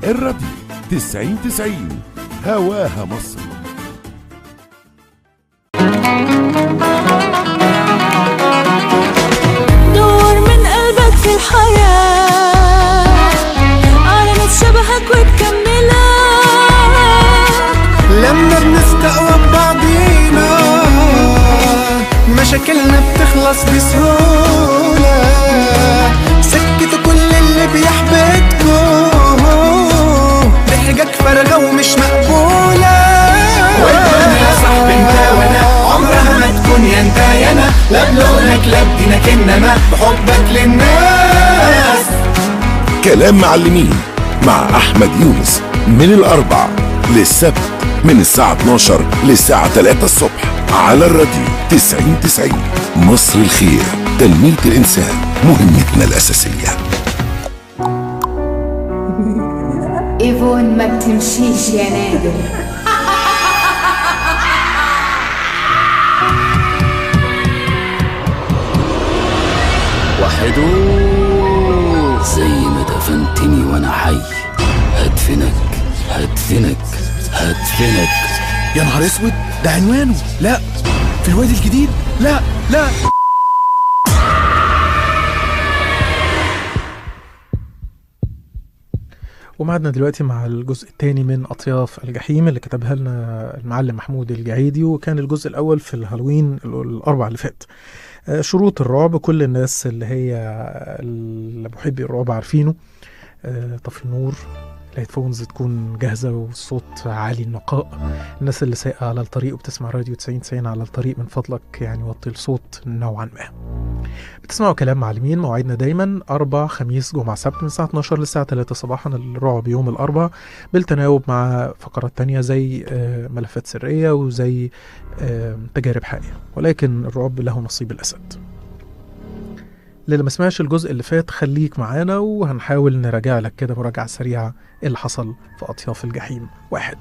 الراديو 90 90 هواها مصر دور من قلبك في الحياة على ناس شبهك وتكملك لما بنستقوى ببعضينا مشاكلنا بتخلص بسهولة سكتوا كل اللي بيحبطكم ضحكك فارغة ومش مقبولة والدنيا يا صاحبي انت وانا عمرها ما تكون يا انت يا انا لا بلونك لا بدينك انما بحبك للناس كلام معلمين مع أحمد يونس من الأربع للسبت من الساعة 12 للساعة 3 الصبح على الراديو 90 90 مصر الخير تنمية الإنسان مهمتنا الأساسية ايفون ما بتمشيش يا نادر وحدو زي ما دفنتني وانا حي هدفنك هدفنك هدفنك يا نهار اسود ده عنوانه لا في الوادي الجديد لا لا ومعدنا دلوقتي مع الجزء الثاني من أطياف الجحيم اللي كتبها لنا المعلم محمود الجعيدي وكان الجزء الأول في الهالوين الأربع اللي فات آه، شروط الرعب كل الناس اللي هي اللي محبي الرعب عارفينه آه، طفي النور الهيدفونز تكون جاهزة والصوت عالي النقاء الناس اللي سايقة على الطريق وبتسمع راديو 90 90 على الطريق من فضلك يعني وطي الصوت نوعا ما بتسمعوا كلام معلمين مواعيدنا دايما أربع خميس جمعة سبت من الساعة 12 للساعة 3 صباحا الرعب يوم الأربع بالتناوب مع فقرات تانية زي آه، ملفات سرية وزي آه، تجارب حقيقية ولكن الرعب له نصيب الأسد للي ما سمعش الجزء اللي فات خليك معانا وهنحاول نراجع لك كده مراجعة سريعة إيه اللي حصل في أطياف الجحيم واحد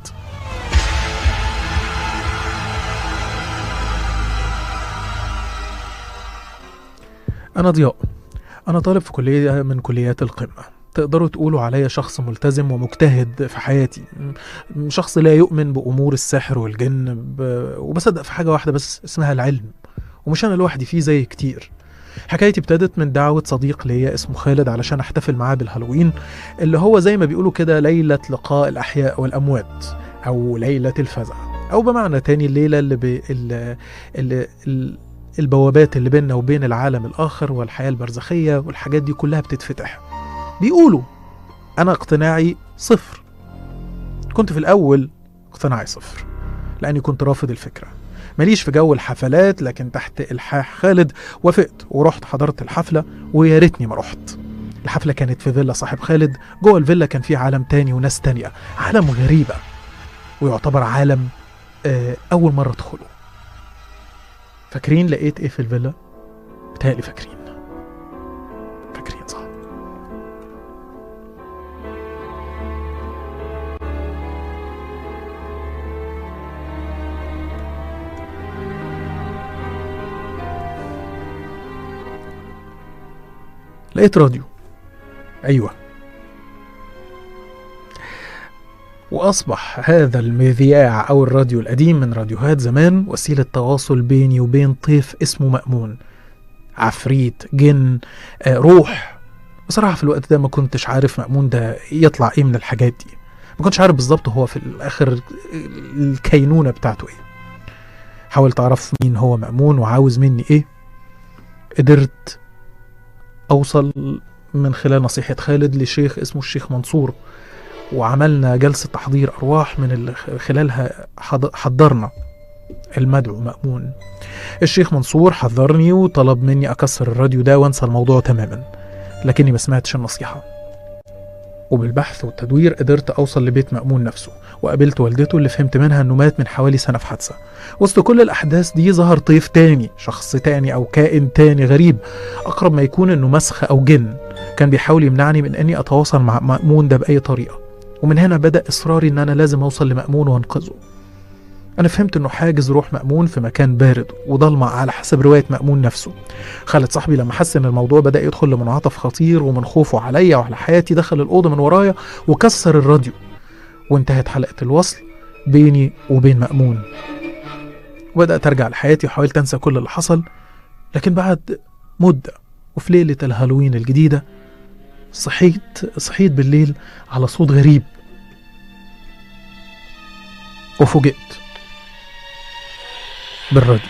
أنا ضياء أنا طالب في كلية من كليات القمة تقدروا تقولوا عليا شخص ملتزم ومجتهد في حياتي م- شخص لا يؤمن بأمور السحر والجن ب... وبصدق في حاجة واحدة بس اسمها العلم ومش أنا لوحدي فيه زي كتير حكايتي ابتدت من دعوة صديق ليا اسمه خالد علشان احتفل معاه بالهالوين اللي هو زي ما بيقولوا كده ليلة لقاء الأحياء والأموات أو ليلة الفزع أو بمعنى تاني الليلة اللي, ب... اللي... اللي... اللي البوابات اللي بيننا وبين العالم الآخر والحياة البرزخية والحاجات دي كلها بتتفتح بيقولوا أنا اقتناعي صفر كنت في الأول اقتناعي صفر لأني كنت رافض الفكرة ماليش في جو الحفلات لكن تحت إلحاح خالد وافقت ورحت حضرت الحفلة ويا ريتني ما رحت الحفلة كانت في فيلا صاحب خالد جوه الفيلا كان في عالم تاني وناس تانية عالم غريبة ويعتبر عالم آه، أول مرة أدخله فاكرين لقيت إيه في الفيلا؟ بتهيألي فاكرين فاكرين صح لقيت راديو أيوة وأصبح هذا المذياع أو الراديو القديم من راديوهات زمان وسيلة تواصل بيني وبين طيف اسمه مأمون عفريت جن آه، روح بصراحة في الوقت ده ما كنتش عارف مأمون ده يطلع ايه من الحاجات دي ما كنتش عارف بالظبط هو في الآخر الكينونة بتاعته ايه حاولت أعرف مين هو مأمون وعاوز مني ايه قدرت أوصل من خلال نصيحة خالد لشيخ اسمه الشيخ منصور وعملنا جلسة تحضير أرواح من اللي خلالها حض- حضرنا المدعو مأمون الشيخ منصور حذرني وطلب مني أكسر الراديو ده وأنسى الموضوع تماما لكني ما سمعتش النصيحة وبالبحث والتدوير قدرت أوصل لبيت مأمون نفسه وقابلت والدته اللي فهمت منها إنه مات من حوالي سنة في حادثة وسط كل الأحداث دي ظهر طيف تاني شخص تاني أو كائن تاني غريب أقرب ما يكون إنه مسخ أو جن كان بيحاول يمنعني من إني أتواصل مع مأمون ده بأي طريقة ومن هنا بدأ إصراري إن أنا لازم أوصل لمأمون وأنقذه أنا فهمت إنه حاجز روح مأمون في مكان بارد وضلمة على حسب رواية مأمون نفسه خالد صاحبي لما حس إن الموضوع بدأ يدخل لمنعطف خطير ومن خوفه عليا وعلى حياتي دخل الأوضة من ورايا وكسر الراديو وانتهت حلقة الوصل بيني وبين مأمون وبدأت أرجع لحياتي وحاولت أنسى كل اللي حصل لكن بعد مدة وفي ليلة الهالوين الجديدة صحيت صحيت بالليل على صوت غريب وفوجئت بالراديو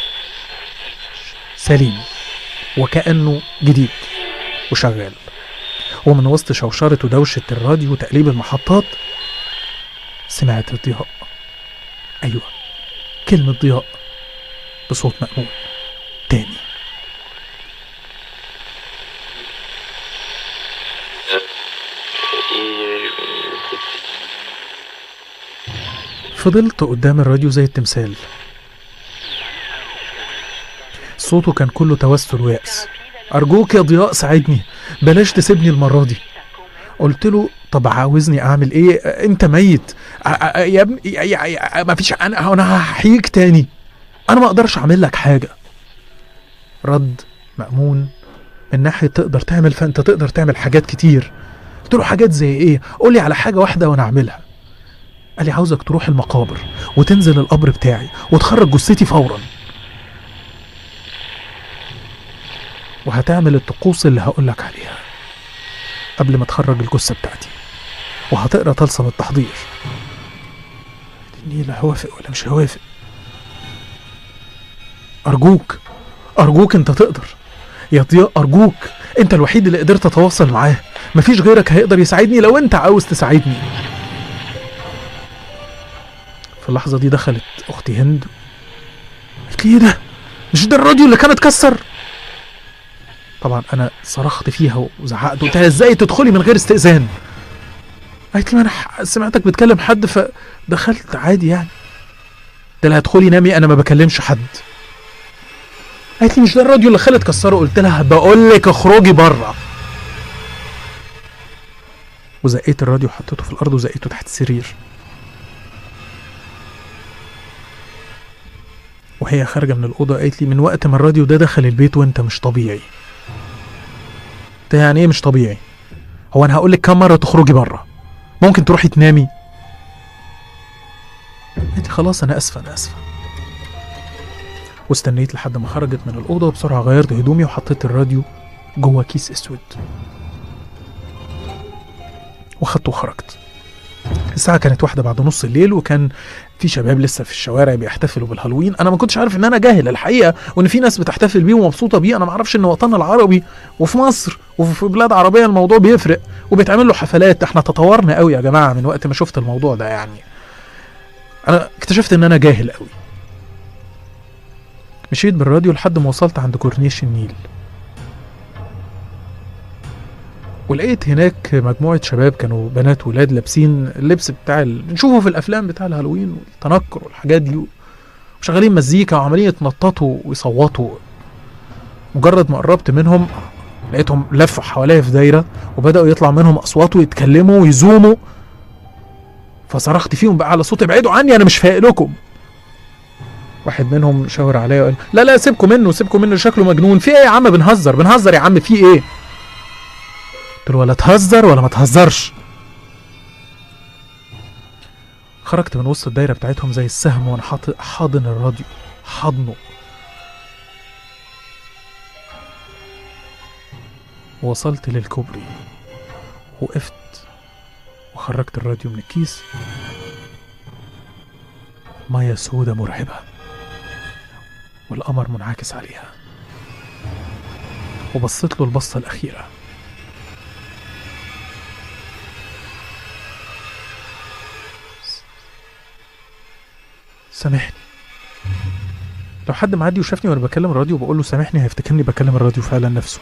سليم وكأنه جديد وشغال ومن وسط شوشرة ودوشة الراديو وتقليب المحطات سمعت الضياء أيوة كلمة ضياء بصوت مأمون تاني فضلت قدام الراديو زي التمثال صوته كان كله توسل ويأس أرجوك يا ضياء ساعدني بلاش تسيبني المرة دي قلت له طب عاوزني أعمل إيه أنت ميت ع- ع- يا ابني يا- يا- يا- ما فيش أنا أنا هحييك تاني أنا ما أقدرش أعمل لك حاجة رد مأمون من ناحية تقدر تعمل فأنت تقدر تعمل حاجات كتير قلت له حاجات زي إيه قولي على حاجة واحدة وأنا أعملها قال لي عاوزك تروح المقابر وتنزل القبر بتاعي وتخرج جثتي فورا وهتعمل الطقوس اللي هقولك عليها قبل ما تخرج الجثة بتاعتي وهتقرا طلسم التحضير النيل هوافق ولا مش هوافق أرجوك أرجوك أنت تقدر يا ضياء أرجوك أنت الوحيد اللي قدرت أتواصل معاه مفيش غيرك هيقدر يساعدني لو أنت عاوز تساعدني في اللحظة دي دخلت أختي هند قالت لي إيه ده؟ مش ده الراديو اللي كان اتكسر؟ طبعا أنا صرخت فيها وزعقت قلت لها إزاي تدخلي من غير استئذان؟ قالت لي ما أنا ح- سمعتك بتكلم حد فدخلت عادي يعني قلت لها ادخلي نامي أنا ما بكلمش حد قالت لي مش ده الراديو اللي خالد كسره قلت لها بقول لك اخرجي بره وزقيت الراديو حطيته في الارض وزقيته تحت السرير وهي خارجه من الاوضه قالت لي من وقت ما الراديو ده دخل البيت وانت مش طبيعي قلت لها يعني ايه مش طبيعي هو انا هقول لك كم مره تخرجي بره ممكن تروحي تنامي قالت لي خلاص انا اسفه انا اسفه واستنيت لحد ما خرجت من الأوضة وبسرعة غيرت هدومي وحطيت الراديو جوه كيس أسود وخدته وخرجت الساعة كانت واحدة بعد نص الليل وكان في شباب لسه في الشوارع بيحتفلوا بالهالوين انا ما كنتش عارف ان انا جاهل الحقيقه وان في ناس بتحتفل بيه ومبسوطه بيه انا ما اعرفش ان وطننا العربي وفي مصر وفي بلاد عربيه الموضوع بيفرق وبيتعمل له حفلات احنا تطورنا قوي يا جماعه من وقت ما شفت الموضوع ده يعني انا اكتشفت ان انا جاهل قوي مشيت بالراديو لحد ما وصلت عند كورنيش النيل ولقيت هناك مجموعة شباب كانوا بنات ولاد لابسين اللبس بتاع ال... نشوفه في الأفلام بتاع الهالوين والتنكر والحاجات دي وشغالين مزيكا وعمالين يتنططوا ويصوتوا مجرد ما قربت منهم لقيتهم لفوا حواليا في دايرة وبدأوا يطلع منهم أصوات ويتكلموا ويزوموا فصرخت فيهم بقى على صوت ابعدوا عني أنا مش فايق لكم واحد منهم شاور عليا وقال لا لا سيبكم منه سيبكم منه شكله مجنون في ايه يا عم بنهزر بنهزر يا عم في ايه قلت له ولا تهزر ولا ما تهزرش خرجت من وسط الدايره بتاعتهم زي السهم وانا حاط- حاضن الراديو حاضنه وصلت للكوبري وقفت وخرجت الراديو من الكيس مية سودة مرعبة والقمر منعكس عليها وبصيت له البصة الأخيرة سامحني لو حد معدي وشافني وانا بكلم الراديو بقول له سامحني هيفتكرني بكلم الراديو فعلا نفسه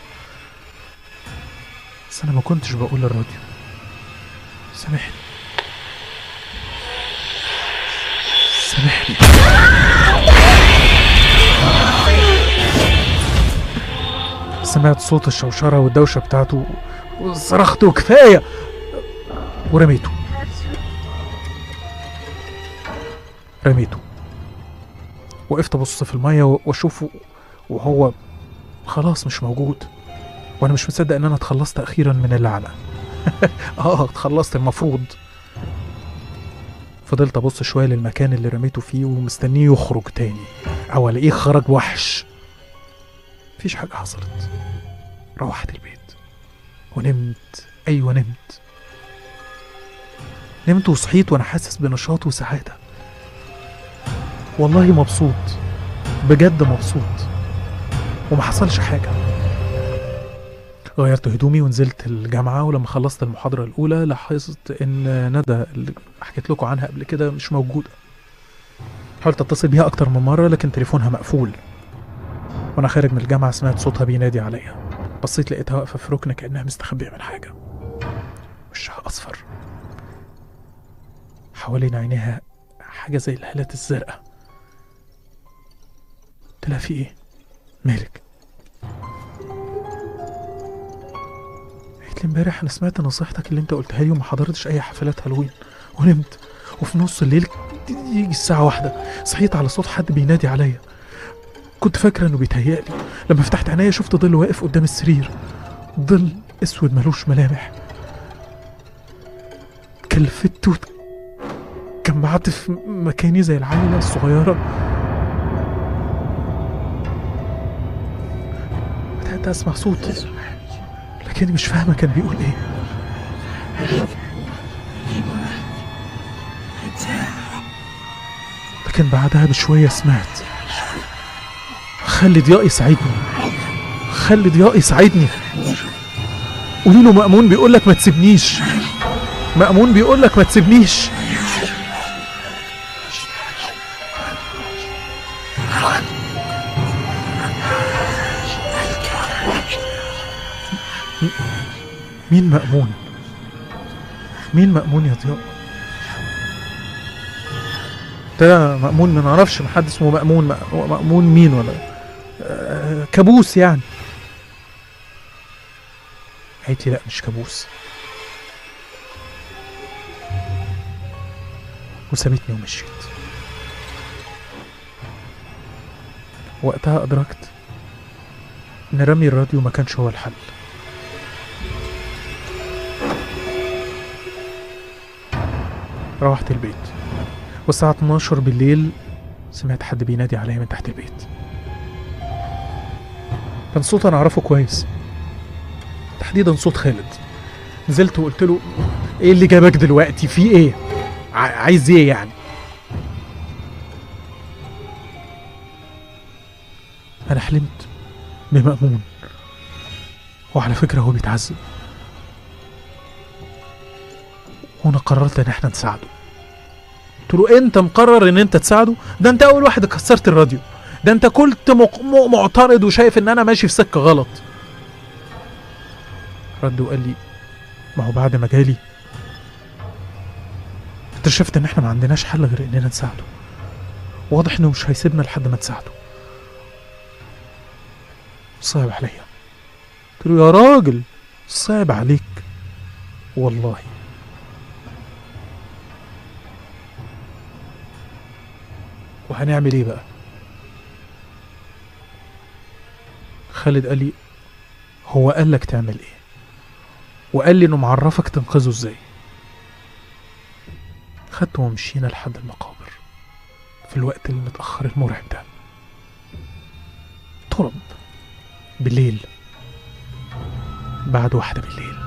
بس انا ما كنتش بقول الراديو سامحني سامحني سمعت صوت الشوشرة والدوشة بتاعته وصرخت وكفاية ورميته رميته وقفت ابص في الميه و- واشوفه وهو خلاص مش موجود وانا مش مصدق ان انا اتخلصت اخيرا من اللعنه اه اتخلصت المفروض فضلت ابص شويه للمكان اللي رميته فيه ومستنيه يخرج تاني او الاقيه خرج وحش مفيش حاجه حصلت روحت البيت ونمت ايوه نمت نمت وصحيت وانا حاسس بنشاط وسعاده والله مبسوط بجد مبسوط وما حصلش حاجه غيرت هدومي ونزلت الجامعة ولما خلصت المحاضرة الأولى لاحظت إن ندى اللي حكيت لكم عنها قبل كده مش موجودة حاولت أتصل بيها أكتر من مرة لكن تليفونها مقفول وأنا خارج من الجامعة سمعت صوتها بينادي عليا بصيت لقيتها واقفة في ركن كأنها مستخبية من حاجة وشها أصفر حوالين عينيها حاجة زي الهالات الزرقاء قلت لها في إيه؟ مالك؟ قالت لي امبارح انا سمعت نصيحتك اللي انت قلتها لي وما حضرتش اي حفلات هالوين ونمت وفي نص الليل يجي الساعة واحدة صحيت على صوت حد بينادي عليا كنت فاكرة انه بيتهيألي لما فتحت عينيا شفت ظل واقف قدام السرير ظل اسود ملوش ملامح كلفت وت- جمعت في مكاني زي العيلة الصغيرة بدأت أسمع صوت لكني مش فاهمة كان بيقول إيه لكن بعدها بشوية سمعت خلي ضياء يساعدني خلي ضياء يساعدني قولي له مأمون بيقول لك ما تسيبنيش مأمون بيقول لك ما تسيبنيش مين مأمون مين مأمون يا ضياء ده مأمون ما نعرفش محد اسمه مأمون مأ- مأمون مين ولا آه، كابوس يعني قالت لي لا مش كابوس وسابتني ومشيت وقتها أدركت إن رمي الراديو ما كانش هو الحل روحت البيت والساعة 12 بالليل سمعت حد بينادي عليا من تحت البيت كان صوت أنا أعرفه كويس تحديدا صوت خالد نزلت وقلت له ايه اللي جابك دلوقتي في ايه ع- عايز ايه يعني انا حلمت بمأمون وعلى فكرة هو بيتعذب وانا قررت ان احنا نساعده قلت له انت مقرر ان انت تساعده ده انت اول واحد كسرت الراديو ده انت كنت مق- م- معترض وشايف ان انا ماشي في سكة غلط رد وقال لي ما هو بعد ما جالي اكتشفت ان احنا ما عندناش حل غير اننا نساعده واضح انه مش هيسيبنا لحد ما تساعده صعب عليا قلت له يا راجل صعب عليك والله وهنعمل ايه بقى خالد قال لي هو قال لك تعمل ايه وقال لي انه معرفك تنقذه ازاي خدته ومشينا لحد المقابر في الوقت المتأخر المرعب ده طرب بالليل بعد واحدة بالليل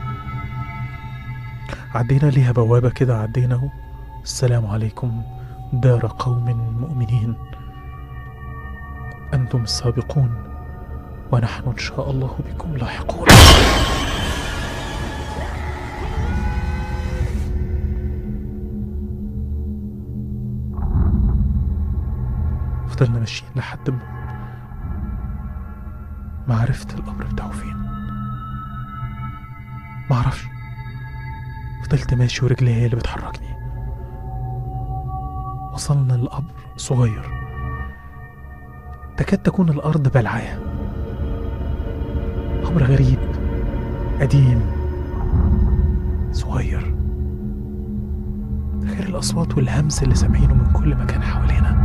عدينا ليها بوابة كده عدينا اهو السلام عليكم دار قوم مؤمنين أنتم السابقون ونحن إن شاء الله بكم لاحقون فضلنا ماشيين لحد ما ما عرفت القبر بتاعه فين ما اعرفش فضلت ماشي ورجلي هي اللي بتحركني وصلنا لقبر صغير تكاد تكون الأرض بلعاه قبر غريب قديم صغير غير الأصوات والهمس اللي سامعينه من كل مكان حوالينا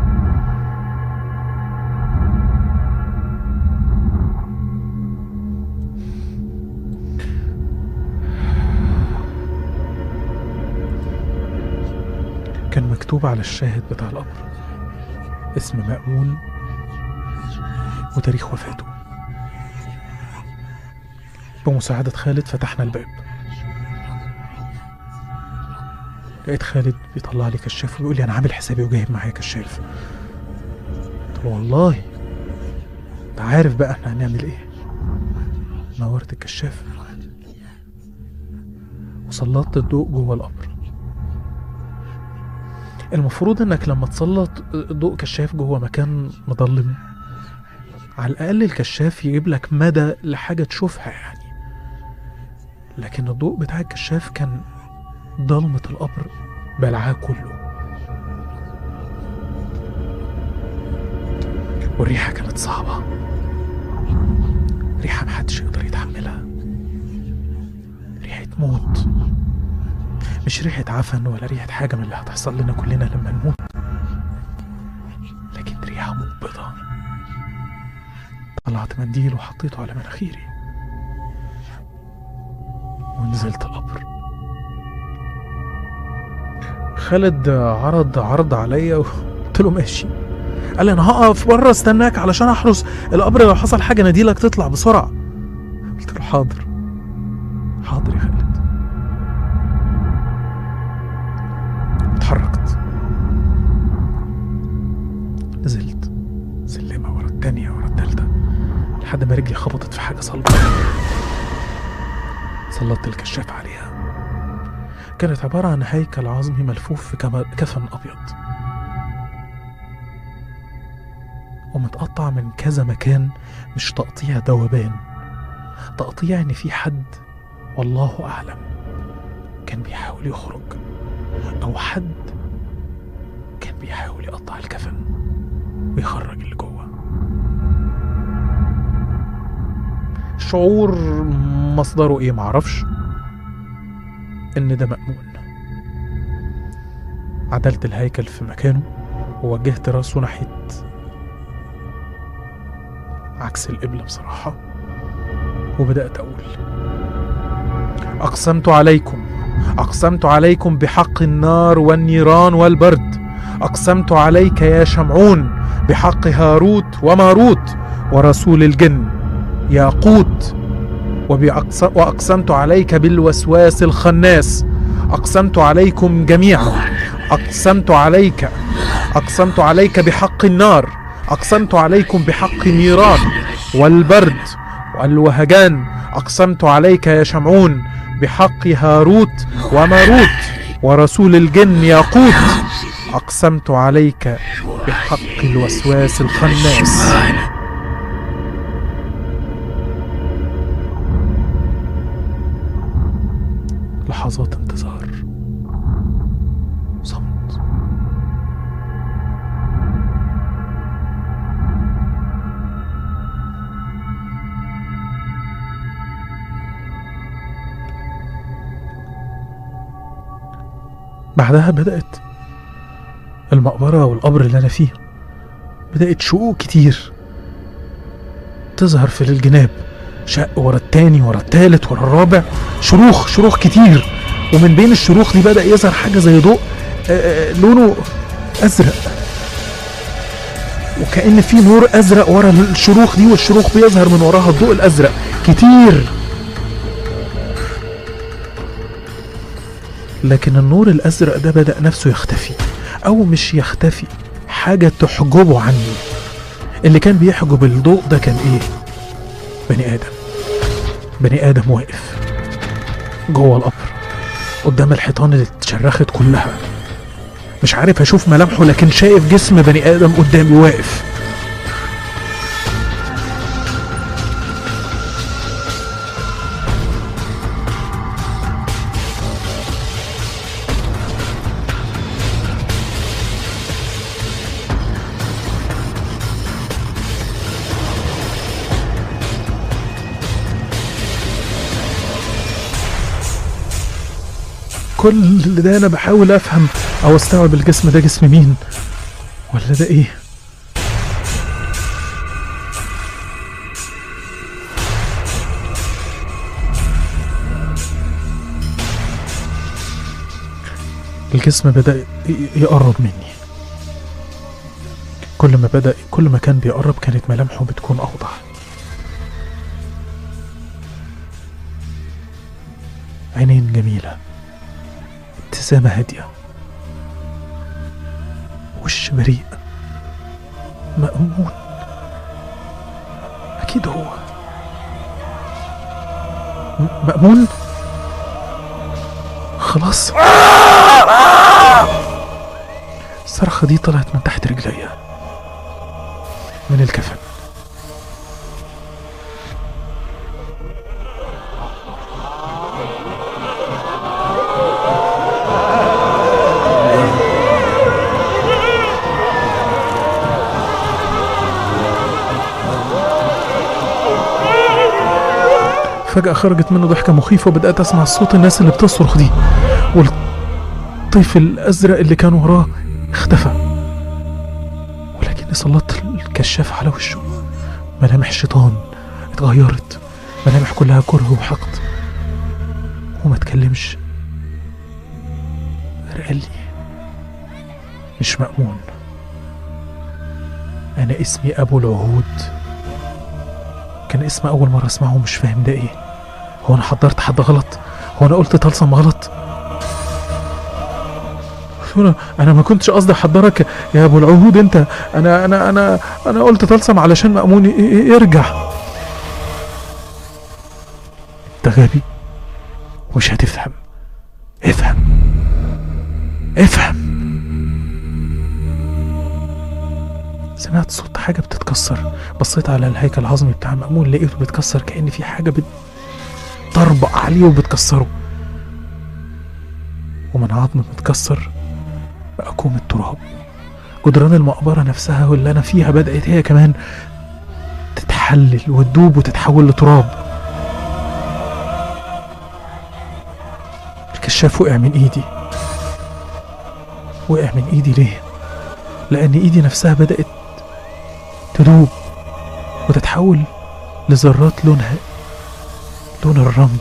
كان مكتوب على الشاهد بتاع القبر اسم مأمون وتاريخ وفاته بمساعدة خالد فتحنا الباب لقيت خالد بيطلع لي كشاف ويقول لي انا عامل حسابي وجايب معايا كشاف قلت له والله انت عارف بقى احنا هنعمل ايه نورت الكشاف وسلطت الضوء جوه القبر المفروض انك لما تسلط ضوء كشاف جوه مكان مظلم على الاقل الكشاف يجيب لك مدى لحاجه تشوفها يعني لكن الضوء بتاع الكشاف كان ضلمة القبر بلعاه كله والريحة كانت صعبة ريحة محدش يقدر يتحملها ريحة موت مش ريحة عفن ولا ريحة حاجة من اللي هتحصل لنا كلنا لما نموت لكن ريحة مقبضة طلعت منديل وحطيته على مناخيري ونزلت القبر خالد عرض عرض عليا وقلت له ماشي قال لي انا هقف بره استناك علشان احرس القبر لو حصل حاجه ناديلك تطلع بسرعه قلت له حاضر حاضر يا خالد اتحركت نزلت سلمة ورا التانية ورا التالتة لحد ما رجلي خبطت في حاجة صلبة سلطت الكشاف عليها كانت عبارة عن هيكل عظمي ملفوف في كما- كفن أبيض ومتقطع من كذا مكان مش تقطيع ذوبان تقطيع إن في حد والله أعلم كان بيحاول يخرج أو حد كان بيحاول يقطع الكفن ويخرج اللي جوه شعور مصدره ايه معرفش ان ده مأمون عدلت الهيكل في مكانه ووجهت راسه ناحية عكس القبلة بصراحة وبدأت أقول أقسمت عليكم أقسمت عليكم بحق النار والنيران والبرد أقسمت عليك يا شمعون بحق هاروت وماروت ورسول الجن ياقوت وبأقس... وأقسمت عليك بالوسواس الخناس أقسمت عليكم جميعا أقسمت عليك أقسمت عليك بحق النار أقسمت عليكم بحق النيران والبرد والوهجان أقسمت عليك يا شمعون بحق هاروت وماروت ورسول الجن ياقوت أقسمت عليك بحق الوسواس الخناس لحظات انتظار صمت بعدها بدأت المقبرة والقبر اللي أنا فيه بدأت شقوق كتير تظهر في الجناب شق ورا التاني ورا التالت ورا الرابع شروخ شروخ كتير ومن بين الشروخ دي بدأ يظهر حاجة زي ضوء آه، آه، لونه أزرق وكأن في نور أزرق ورا الشروخ دي والشروخ بيظهر من وراها الضوء الأزرق كتير لكن النور الأزرق ده بدأ نفسه يختفي أو مش يختفي حاجة تحجبه عني اللي كان بيحجب الضوء ده كان إيه؟ بني آدم بني آدم واقف جوه القبر قدام الحيطان اللي اتشرخت كلها مش عارف اشوف ملامحه لكن شايف جسم بني ادم قدامي واقف كل ده انا بحاول افهم او استوعب الجسم ده جسم مين ولا ده ايه الجسم بدأ ي- يقرب مني كل ما بدأ كل ما كان بيقرب كانت ملامحه بتكون أوضح عينين جميلة ابتسامة هادية وش بريء مأمون أكيد هو م- مأمون خلاص الصرخة دي طلعت من تحت رجليا من الكفن فجأة خرجت منه ضحكة مخيفة وبدأت أسمع صوت الناس اللي بتصرخ دي والطيف الأزرق اللي كان وراه اختفى ولكني سلطت الكشاف على وشه ملامح الشيطان اتغيرت ملامح كلها كره وحقد وما تكلمش غير قال لي مش مأمون أنا اسمي أبو العهود كان اسم أول مرة أسمعه ومش فاهم ده إيه هو أنا حضرت حد غلط هو أنا قلت طلسم غلط أنا أنا ما كنتش قصدي أحضرك يا أبو العهود أنت أنا أنا أنا أنا قلت طلسم علشان مأمون ي- ي- يرجع أنت غبي ومش هتفهم افهم افهم سمعت صوت حاجة بتتكسر بصيت على الهيكل العظمي بتاع مأمون لقيته بيتكسر كأن في حاجة بتطربق عليه وبتكسره ومن عظم متكسر بقى كوم التراب جدران المقبرة نفسها واللي أنا فيها بدأت هي كمان تتحلل وتدوب وتتحول لتراب الكشاف وقع من إيدي وقع من إيدي ليه؟ لأن إيدي نفسها بدأت تدوب وتتحول لذرات لونها لون الرمل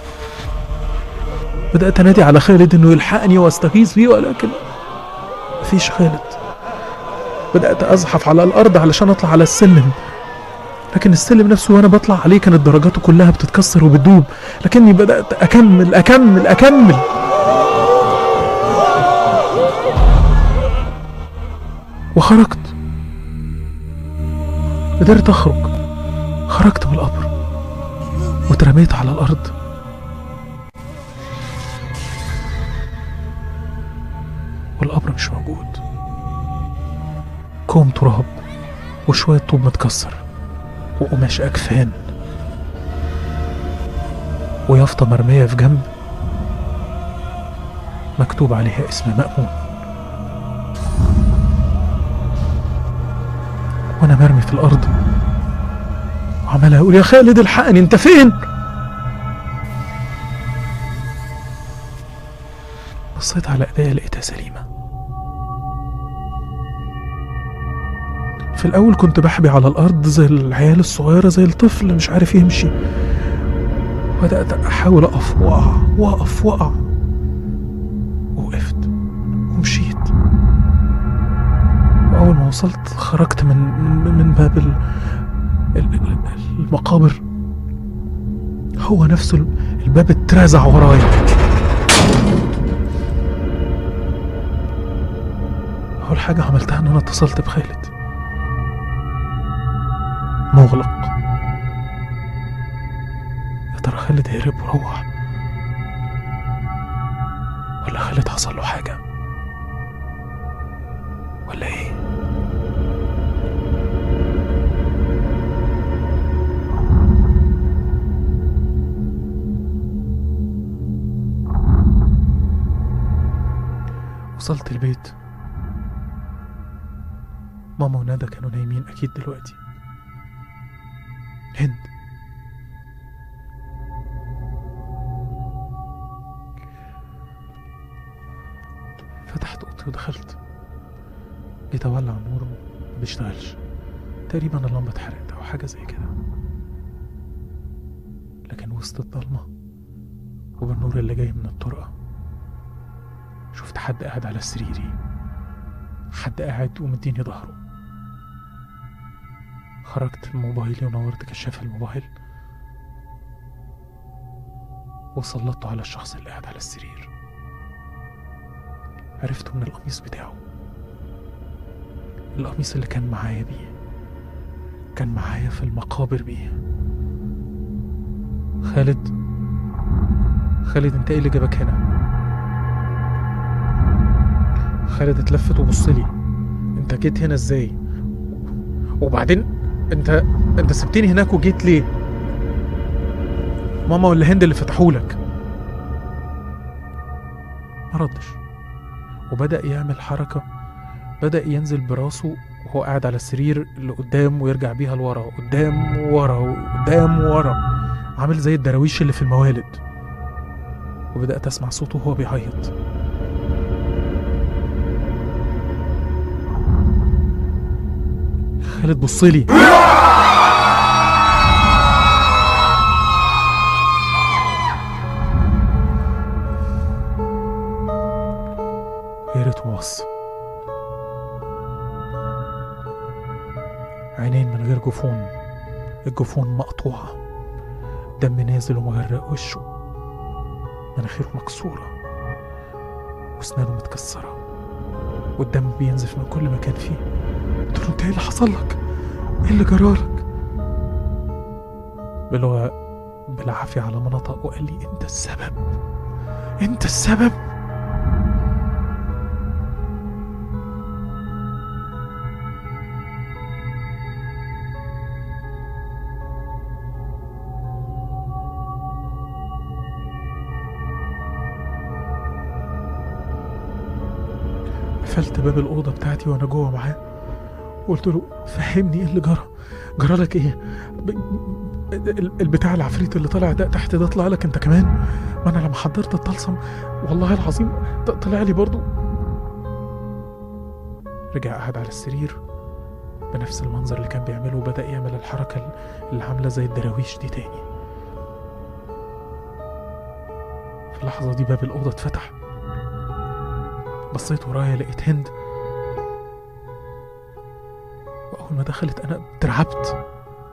بدأت أنادي على خالد إنه يلحقني واستغيث بيه ولكن مفيش خالد بدأت أزحف على الأرض علشان أطلع على السلم لكن السلم نفسه وأنا بطلع عليه كانت درجاته كلها بتتكسر وبتدوب لكني بدأت أكمل أكمل أكمل وخرجت قدرت أخرج خرجت من القبر واترميت على الأرض والقبر مش موجود كوم تراب وشوية طوب متكسر وقماش أكفان ويافطة مرمية في جنب مكتوب عليها اسم مأمون وأنا مرمي في الأرض وعمال أقول يا خالد الحقني أنت فين؟ بصيت على ايديا لقيتها سليمة في الأول كنت بحبي على الأرض زي العيال الصغيرة زي الطفل مش عارف يمشي بدأت أحاول أقف وأقع وأقف وأقع وقفت ومشيت وأول ما وصلت خرجت من من من باب ال- ال- ال- المقابر هو نفسه الباب اترزع ورايا أول حاجة عملتها إن أنا اتصلت بخالد مغلق يا ترى خالد هرب وروح ولا خالد حصل له حاجة ولا إيه وصلت البيت ماما وندى كانوا نايمين أكيد دلوقتي هند فتحت اوضتي ودخلت جيت اولع النور ما بيشتغلش تقريبا اللمبه اتحرقت او حاجه زي كده لكن وسط الضلمه وبالنور اللي جاي من الطرقه شفت حد قاعد على سريري حد قاعد ومديني ظهره خرجت موبايلي ونورت كشاف الموبايل وسلطته على الشخص اللي قاعد على السرير عرفته من القميص بتاعه القميص اللي كان معايا بيه كان معايا في المقابر بيه خالد خالد انت ايه اللي جابك هنا خالد اتلفت وبص لي انت جيت هنا ازاي وبعدين انت انت سبتني هناك وجيت ليه ماما ولا هند اللي فتحولك ما ردش وبدأ يعمل حركة بدأ ينزل براسه وهو قاعد على السرير اللي قدام ويرجع بيها لورا قدام ورا قدام ورا عامل زي الدراويش اللي في الموالد وبدأت أسمع صوته وهو بيعيط خالد بصلي يا ريته بص عينين من غير جفون الجفون مقطوعة دم نازل ومغرق وشه مناخيره مكسورة واسنانه متكسرة والدم بينزف من كل مكان فيه قلت له انت ايه اللي حصل لك؟ ايه اللي جرالك؟ بلغة بالعافية على ما نطق وقال لي انت السبب انت السبب قفلت باب الأوضة بتاعتي وأنا جوه معاه وقلت له فهمني ايه اللي جرى جرى لك ايه ب... ال- البتاع العفريت اللي طلع ده تحت ده طلع لك انت كمان ما انا لما حضرت الطلسم والله العظيم ط- طلع لي برضو رجع قعد على السرير بنفس المنظر اللي كان بيعمله وبدأ يعمل الحركة اللي عاملة زي الدراويش دي تاني في اللحظة دي باب الأوضة اتفتح بصيت ورايا لقيت هند وأول ما دخلت أنا اترعبت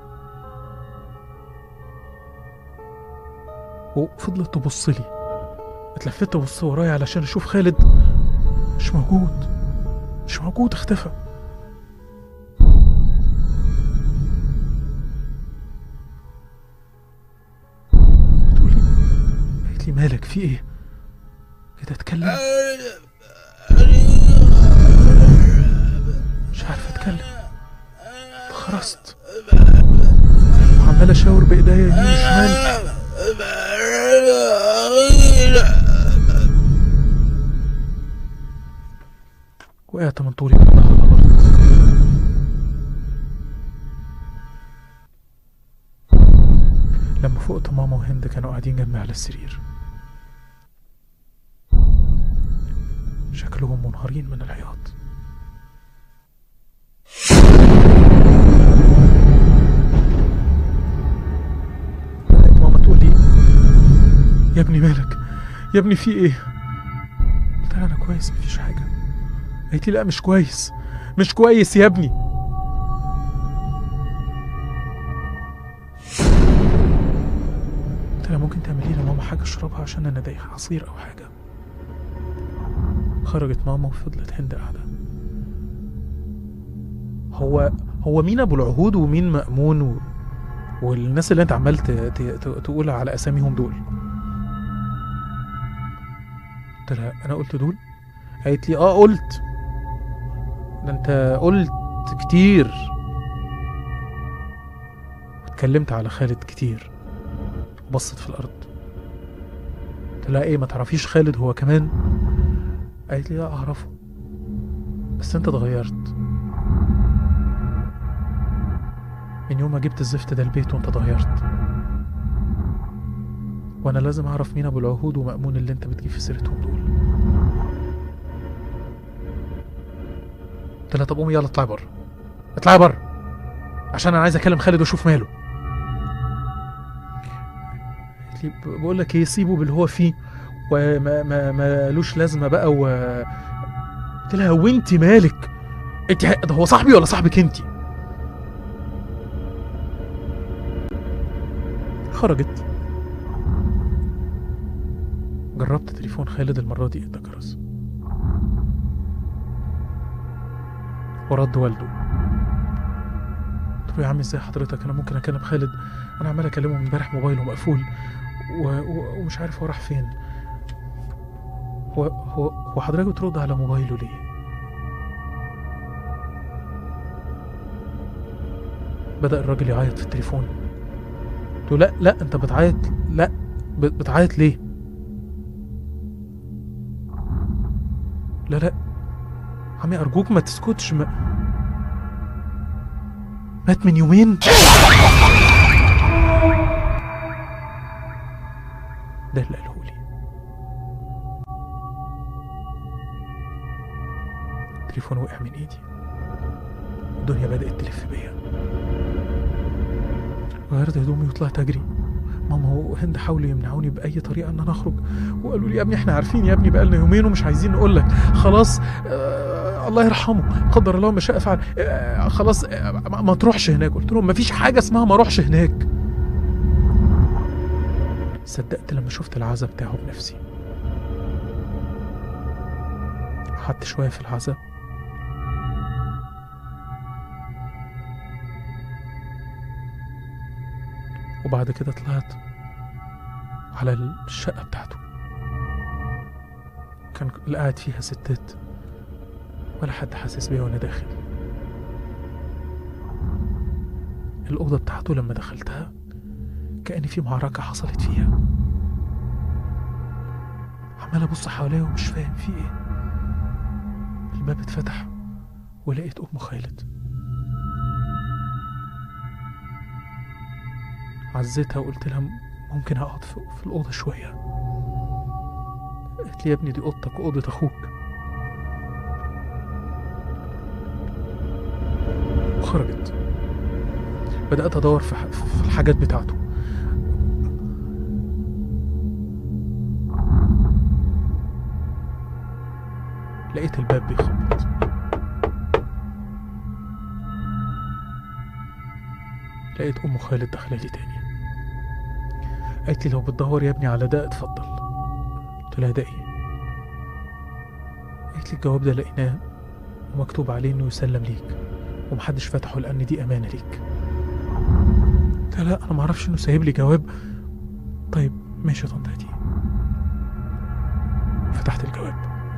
وفضلت تبص لي اتلفت ابص ورايا علشان اشوف خالد مش موجود مش موجود اختفى بتقولي قالت لي مالك في ايه كده اتكلم مش عارف اتكلم اتخرست وعمال اشاور بايديا يمين وشمال وقعت من طولي من على الارض لما فقت ماما وهند كانوا قاعدين جنبي على السرير شكلهم منهارين من العياط ماما تقول لي يا ابني مالك يا ابني في ايه قلت لها انا كويس مفيش حاجه قالت لي لا مش كويس مش كويس يا ابني قلت لها ممكن تعملي لي ماما حاجه اشربها عشان انا دايخ عصير او حاجه خرجت ماما وفضلت هند قاعده هو هو مين ابو العهود ومين مأمون و... والناس اللي انت عمال ت... ت... ت... تقول على اساميهم دول قلت لها انا قلت دول قالت لي اه قلت ده انت قلت كتير واتكلمت على خالد كتير وبصت في الارض قلت لها ايه ما تعرفيش خالد هو كمان قالت لي لا اعرفه بس انت اتغيرت من يوم ما جبت الزفت ده البيت وانت اتغيرت وانا لازم اعرف مين ابو العهود ومأمون اللي انت بتجيب في سيرتهم دول لها طب قومي يلا اطلعي بره اطلعي بره عشان انا عايز اكلم خالد واشوف ماله قالت لي ب- بقول لك ايه سيبه باللي هو فيه وما ما مالوش لازمه بقى و قلت لها وانت مالك انت ه- ده هو صاحبي ولا صاحبك انت خرجت جربت تليفون خالد المرة دي ادى جرس ورد والده قلت له يا عم ازاي حضرتك انا ممكن اكلم خالد انا عمال اكلمه من امبارح موبايله مقفول و... و... ومش عارف هو راح فين هو هو هو حضرتك بترد على موبايله ليه بدأ الراجل يعيط في التليفون قلت له لا لا انت بتعيط لا ب- بتعيط ليه لا لا عمي ارجوك ما تسكتش ما... مات من يومين ده اللي قاله لي التليفون وقع من ايدي الدنيا بدأت تلف بيا غيرت هدومي وطلعت اجري ماما وهند حاولوا يمنعوني باي طريقه ان انا اخرج وقالوا لي يا ابني احنا عارفين يا ابني بقالنا يومين ومش عايزين نقول لك خلاص آه الله يرحمه قدر الله ما شاء فعل آه خلاص آه ما, ما تروحش هناك قلت لهم ما فيش حاجه اسمها ما اروحش هناك صدقت لما شفت العزا بتاعه بنفسي قعدت شويه في العزا وبعد كده طلعت على الشقة بتاعته كان اللي قاعد فيها ستات ولا حد حاسس بيا وانا داخل الأوضة بتاعته لما دخلتها كأن في معركة حصلت فيها عمال أبص حواليا ومش فاهم في إيه الباب اتفتح ولقيت أم خالد عزيتها وقلت لها ممكن اقعد في, في الاوضه شويه قالت لي يا ابني دي اوضتك واوضه اخوك وخرجت بدات ادور في, ح- في الحاجات بتاعته لقيت الباب بيخبط لقيت ام خالد داخله لي تاني قالت لي لو بتدور يا ابني على ده اتفضل قلت لها ده ايه قالت لي الجواب ده لقيناه ومكتوب عليه انه يسلم ليك ومحدش فتحه لان دي امانه ليك قلت لها لا انا معرفش انه سايب لي جواب طيب ماشي يا طنط هدي فتحت الجواب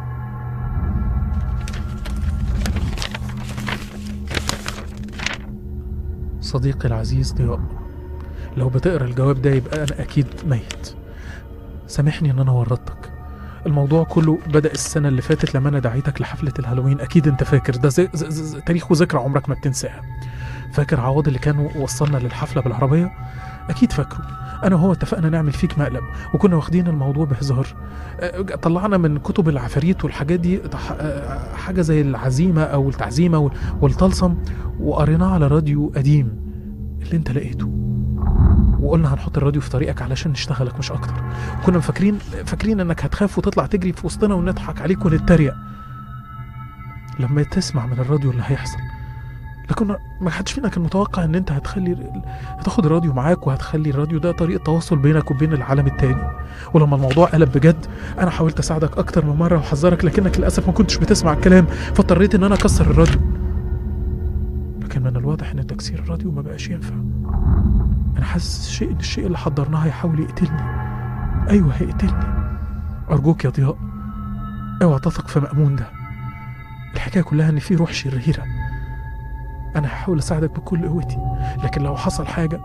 صديقي العزيز ضياء لو بتقرا الجواب ده يبقى انا اكيد ميت سامحني ان انا ورطتك الموضوع كله بدأ السنة اللي فاتت لما أنا دعيتك لحفلة الهالوين أكيد أنت فاكر ده زي زي زي تاريخ وذكرى عمرك ما بتنساها فاكر عوض اللي كان وصلنا للحفلة بالعربية أكيد فاكره أنا وهو اتفقنا نعمل فيك مقلب وكنا واخدين الموضوع بهزار أه، طلعنا من كتب العفاريت والحاجات دي تح- أه، حاجة زي العزيمة أو التعزيمة وال- والطلسم وقريناه على راديو قديم اللي أنت لقيته وقلنا هنحط الراديو في طريقك علشان نشتغلك مش اكتر كنا فاكرين فاكرين انك هتخاف وتطلع تجري في وسطنا ونضحك عليك ونتريق لما تسمع من الراديو اللي هيحصل لكن ما حدش فينا كان متوقع ان انت هتخلي هتاخد الراديو معاك وهتخلي الراديو ده طريقه تواصل بينك وبين العالم التاني ولما الموضوع قلب بجد انا حاولت اساعدك اكتر من مره وحذرك لكنك للاسف ما كنتش بتسمع الكلام فاضطريت ان انا اكسر الراديو لكن من الواضح ان تكسير الراديو ما بقاش ينفع انا حاسس شيء ان الشيء اللي حضرناه هيحاول يقتلني ايوه هيقتلني ارجوك يا ضياء اوعى تثق في مأمون ده الحكايه كلها ان في روح شريره انا هحاول اساعدك بكل قوتي لكن لو حصل حاجه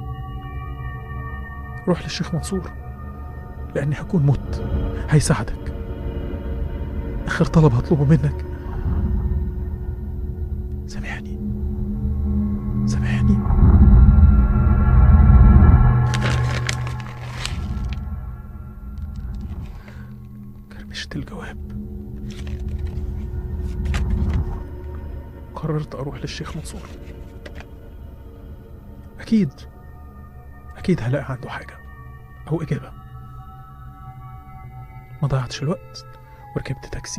روح للشيخ منصور لاني هكون مت هيساعدك اخر طلب هطلبه منك سامحني سامحني كرمشت الجواب وقررت أروح للشيخ منصور أكيد أكيد هلاقي عنده حاجة أو إجابة ما ضيعتش الوقت وركبت تاكسي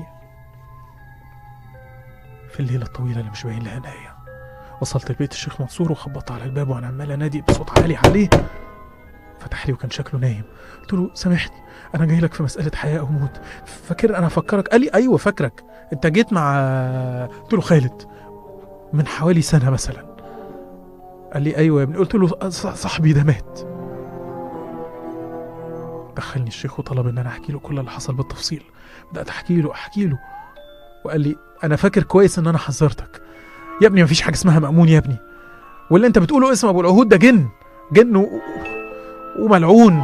في الليلة الطويلة اللي مش باين لها نهاية وصلت لبيت الشيخ منصور وخبطت على الباب وأنا عمال أنادي بصوت عالي عليه فتح لي وكان شكله نايم قلت له سامحني أنا جاي لك في مسألة حياة أو موت فاكر أنا أفكرك قال لي أيوه فاكرك أنت جيت مع قلت له خالد من حوالي سنة مثلا قال لي أيوه يا ابني قلت له ص- صاحبي ده مات دخلني الشيخ وطلب ان انا احكي له كل اللي حصل بالتفصيل بدات احكي له احكي له وقال لي انا فاكر كويس ان انا حذرتك يا ابني مفيش حاجه اسمها مأمون يا ابني واللي انت بتقوله اسم ابو العهود ده جن جن و... وملعون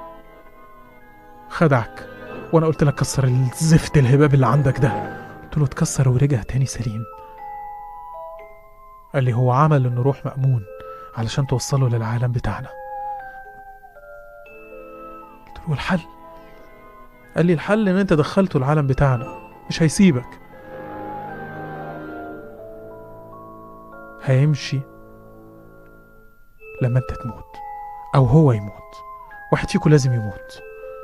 خدعك وانا قلت لك كسر الزفت الهباب اللي عندك ده قلت له اتكسر ورجع تاني سليم قال لي هو عمل انه روح مأمون علشان توصله للعالم بتاعنا قلت له الحل قال لي الحل ان انت دخلته العالم بتاعنا مش هيسيبك هيمشي لما انت تموت او هو يموت واحد فيكم لازم يموت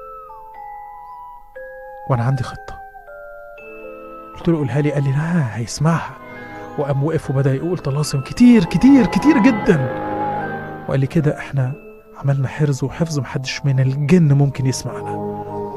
وانا عندي خطه قلت له قولها لي قال لي لا هيسمعها وقام وقف وبدا يقول طلاسم كتير كتير كتير جدا وقال لي كده احنا عملنا حرز وحفظ محدش من الجن ممكن يسمعنا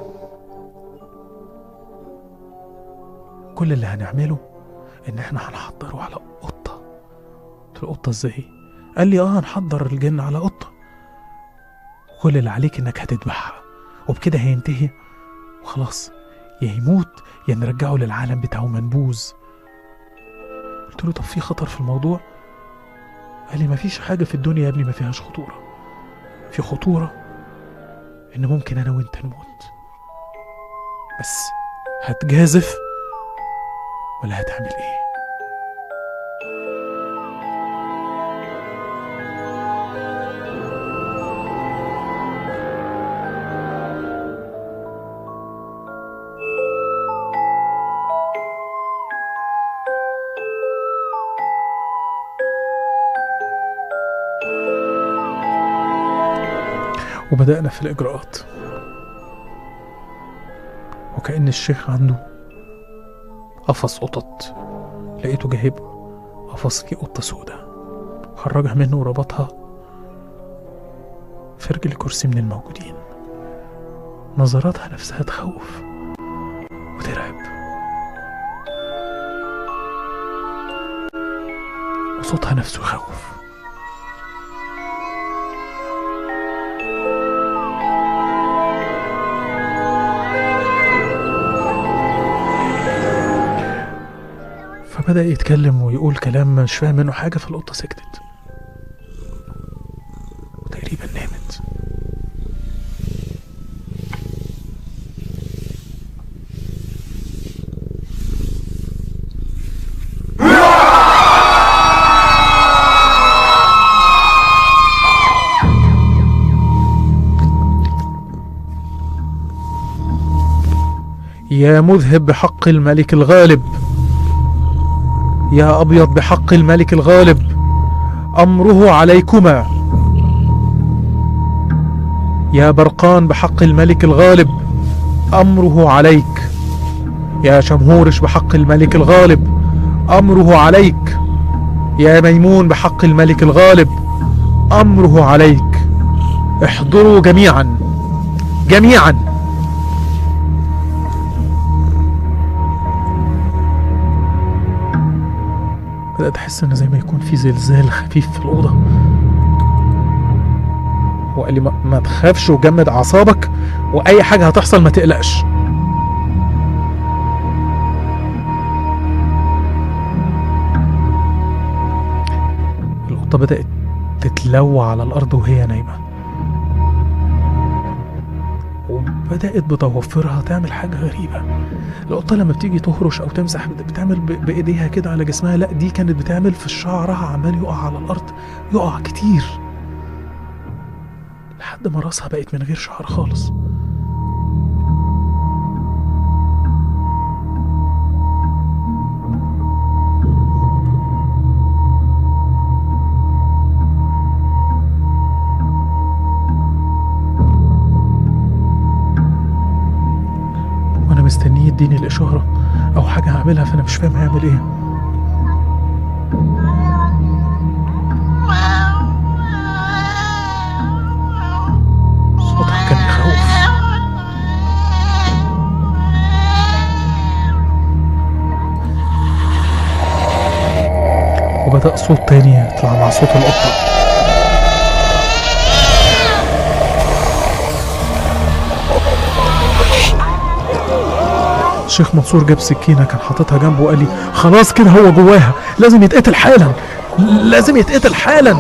كل اللي هنعمله ان احنا هنحضره على قطة قلت له قطة ازاي قال لي اه هنحضر الجن على قطة كل اللي عليك انك هتذبحها وبكده هينتهي وخلاص يا يموت يا نرجعه للعالم بتاعه منبوذ قلت له طب في خطر في الموضوع قال لي مفيش حاجة في الدنيا يا ابني ما فيهاش خطورة في خطورة إن ممكن أنا وأنت نموت بس هتجازف ولا هتعمل إيه؟ وبدأنا في الإجراءات وكأن الشيخ عنده قفص قطط لقيته جايب قفص فيه قطة سودة خرجها منه وربطها في رجل كرسي من الموجودين نظراتها نفسها تخوف وترعب وصوتها نفسه يخوف فبدأ يتكلم ويقول كلام مش فاهم منه حاجة فالقطة سكتت تقريبا نامت يا مذهب بحق الملك الغالب يا أبيض بحق الملك الغالب أمره عليكما يا برقان بحق الملك الغالب أمره عليك يا شمهورش بحق الملك الغالب أمره عليك يا ميمون بحق الملك الغالب أمره عليك احضروا جميعا جميعا بدأت أحس إن زي ما يكون في زلزال خفيف في الأوضة هو قال لي ما, ما تخافش وجمد أعصابك وأي حاجة هتحصل ما تقلقش القطة بدأت تتلوى على الأرض وهي نايمة وبدأت بضوافرها تعمل حاجة غريبة القطة لما بتيجي تهرش أو تمسح بت- بتعمل ب- بإيديها كده على جسمها لا دي كانت بتعمل في شعرها عمال يقع على الأرض يقع كتير لحد ما راسها بقت من غير شعر خالص بيديني الاشاره او حاجه هعملها فانا مش فاهم هيعمل ايه صوتها كان يخوف وبدأ صوت تاني يطلع مع صوت القطة الشيخ منصور جاب سكينة كان حاططها جنبه وقال لي خلاص كده هو جواها لازم يتقتل حالا لازم يتقتل حالا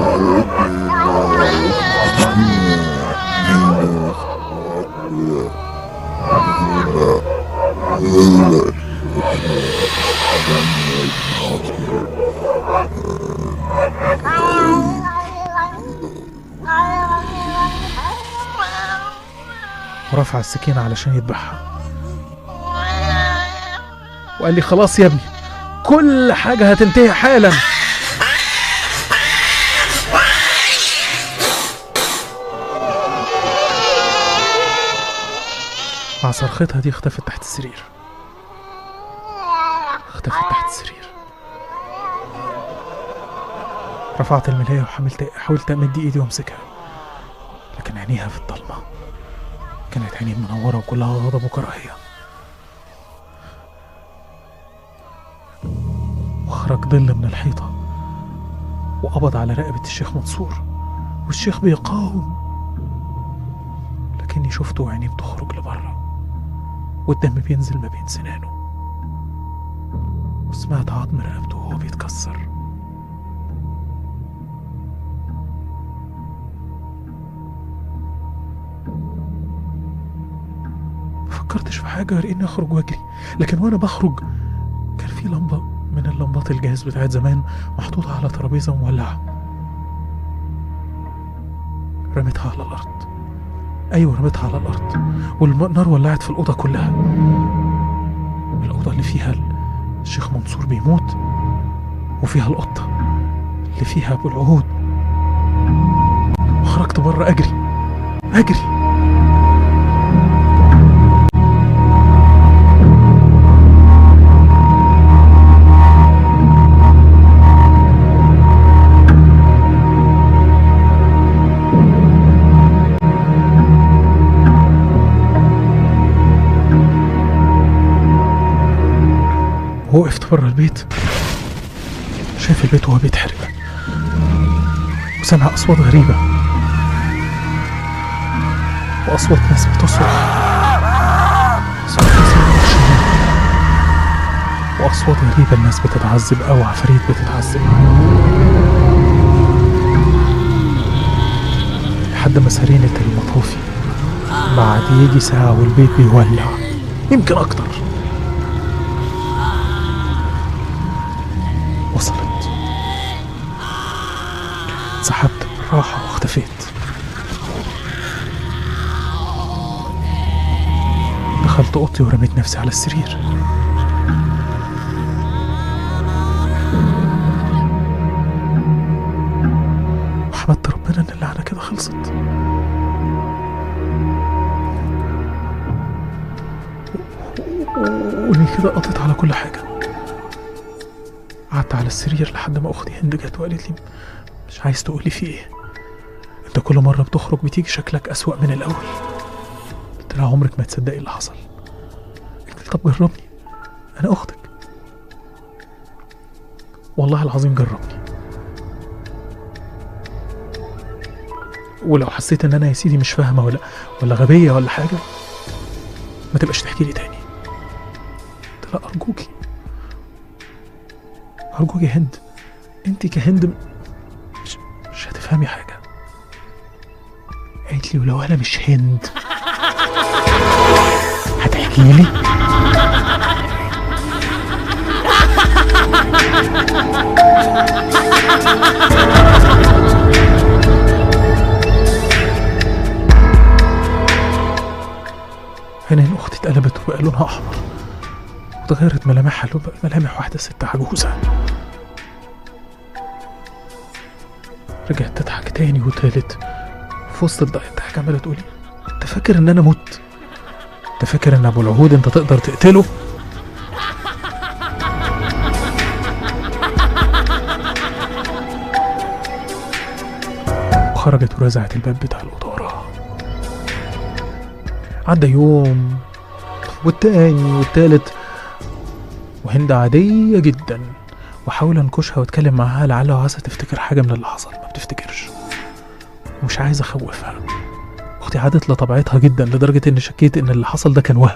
ورفع السكينة علشان يذبحها وقال لي خلاص يا ابني كل حاجة هتنتهي حالا مع صرختها دي اختفت تحت السرير اختفت تحت السرير رفعت الملاية وحاولت حاولت أمد إيدي وأمسكها لكن عينيها في الضلمة كانت عيني منورة وكلها غضب وكراهية وخرج ظل من الحيطة وقبض على رقبة الشيخ منصور والشيخ بيقاوم لكني شفته وعينيه بتخرج لبره والدم بينزل ما بين سنانه وسمعت عظم رقبته وهو بيتكسر فكرتش في حاجة غير إني أخرج وأجري لكن وأنا بخرج كان في لمبة من اللمبات الجاهز بتاعت زمان محطوطة على ترابيزة مولعة رميتها على الأرض أيوة رميتها على الأرض والنار ولعت في الأوضة كلها الأوضة اللي فيها الشيخ منصور بيموت وفيها القطة اللي فيها أبو العهود وخرجت بره أجري أجري وقفت بره البيت شايف البيت وهو بيتحرق وسمع أصوات غريبة وأصوات ناس بتصرخ أصوات ناس بتشتم. وأصوات غريبة الناس بتتعذب أو عفاريت بتتعذب لحد ما سرينة المطافي بعد يجي ساعة والبيت بيولع يمكن أكتر وصلت سحبت بالراحة واختفيت دخلت أوضتي ورميت نفسي على السرير وحمدت ربنا إن اللعنة كده خلصت وإني كده قضيت على كل حاجة قعدت على السرير لحد ما اختي هند جت وقالت لي مش عايز تقولي في ايه انت كل مره بتخرج بتيجي شكلك اسوأ من الاول قلت لها عمرك ما تصدقي اللي حصل قالت لي طب جربني انا اختك والله العظيم جربني ولو حسيت ان انا يا سيدي مش فاهمه ولا ولا غبيه ولا حاجه ما تبقاش تحكي لي تاني قلت لها ارجوكي أرجوك يا هند أنت كهند م- مش, مش هتفهمي حاجة قالت لي ولو أنا مش هند هتحكي لي عينين أختي اتقلبت وبقى لونها أحمر وتغيرت ملامحها لبقى ملامح واحدة ست عجوزة رجعت تضحك تاني وتالت في وسط الضحك عمالة تقولي انت فاكر ان انا مت انت فاكر ان ابو العهود انت تقدر تقتله وخرجت ورزعت الباب بتاع الأوضة وراها عدى يوم والتاني والتالت وهند عادية جدا وحاول انكشها واتكلم معاها لعلها عايزة تفتكر حاجة من اللي حصل ما بتفتكرش ومش عايز اخوفها اختي عادت لطبيعتها جدا لدرجة اني شكيت ان اللي حصل ده كان وهم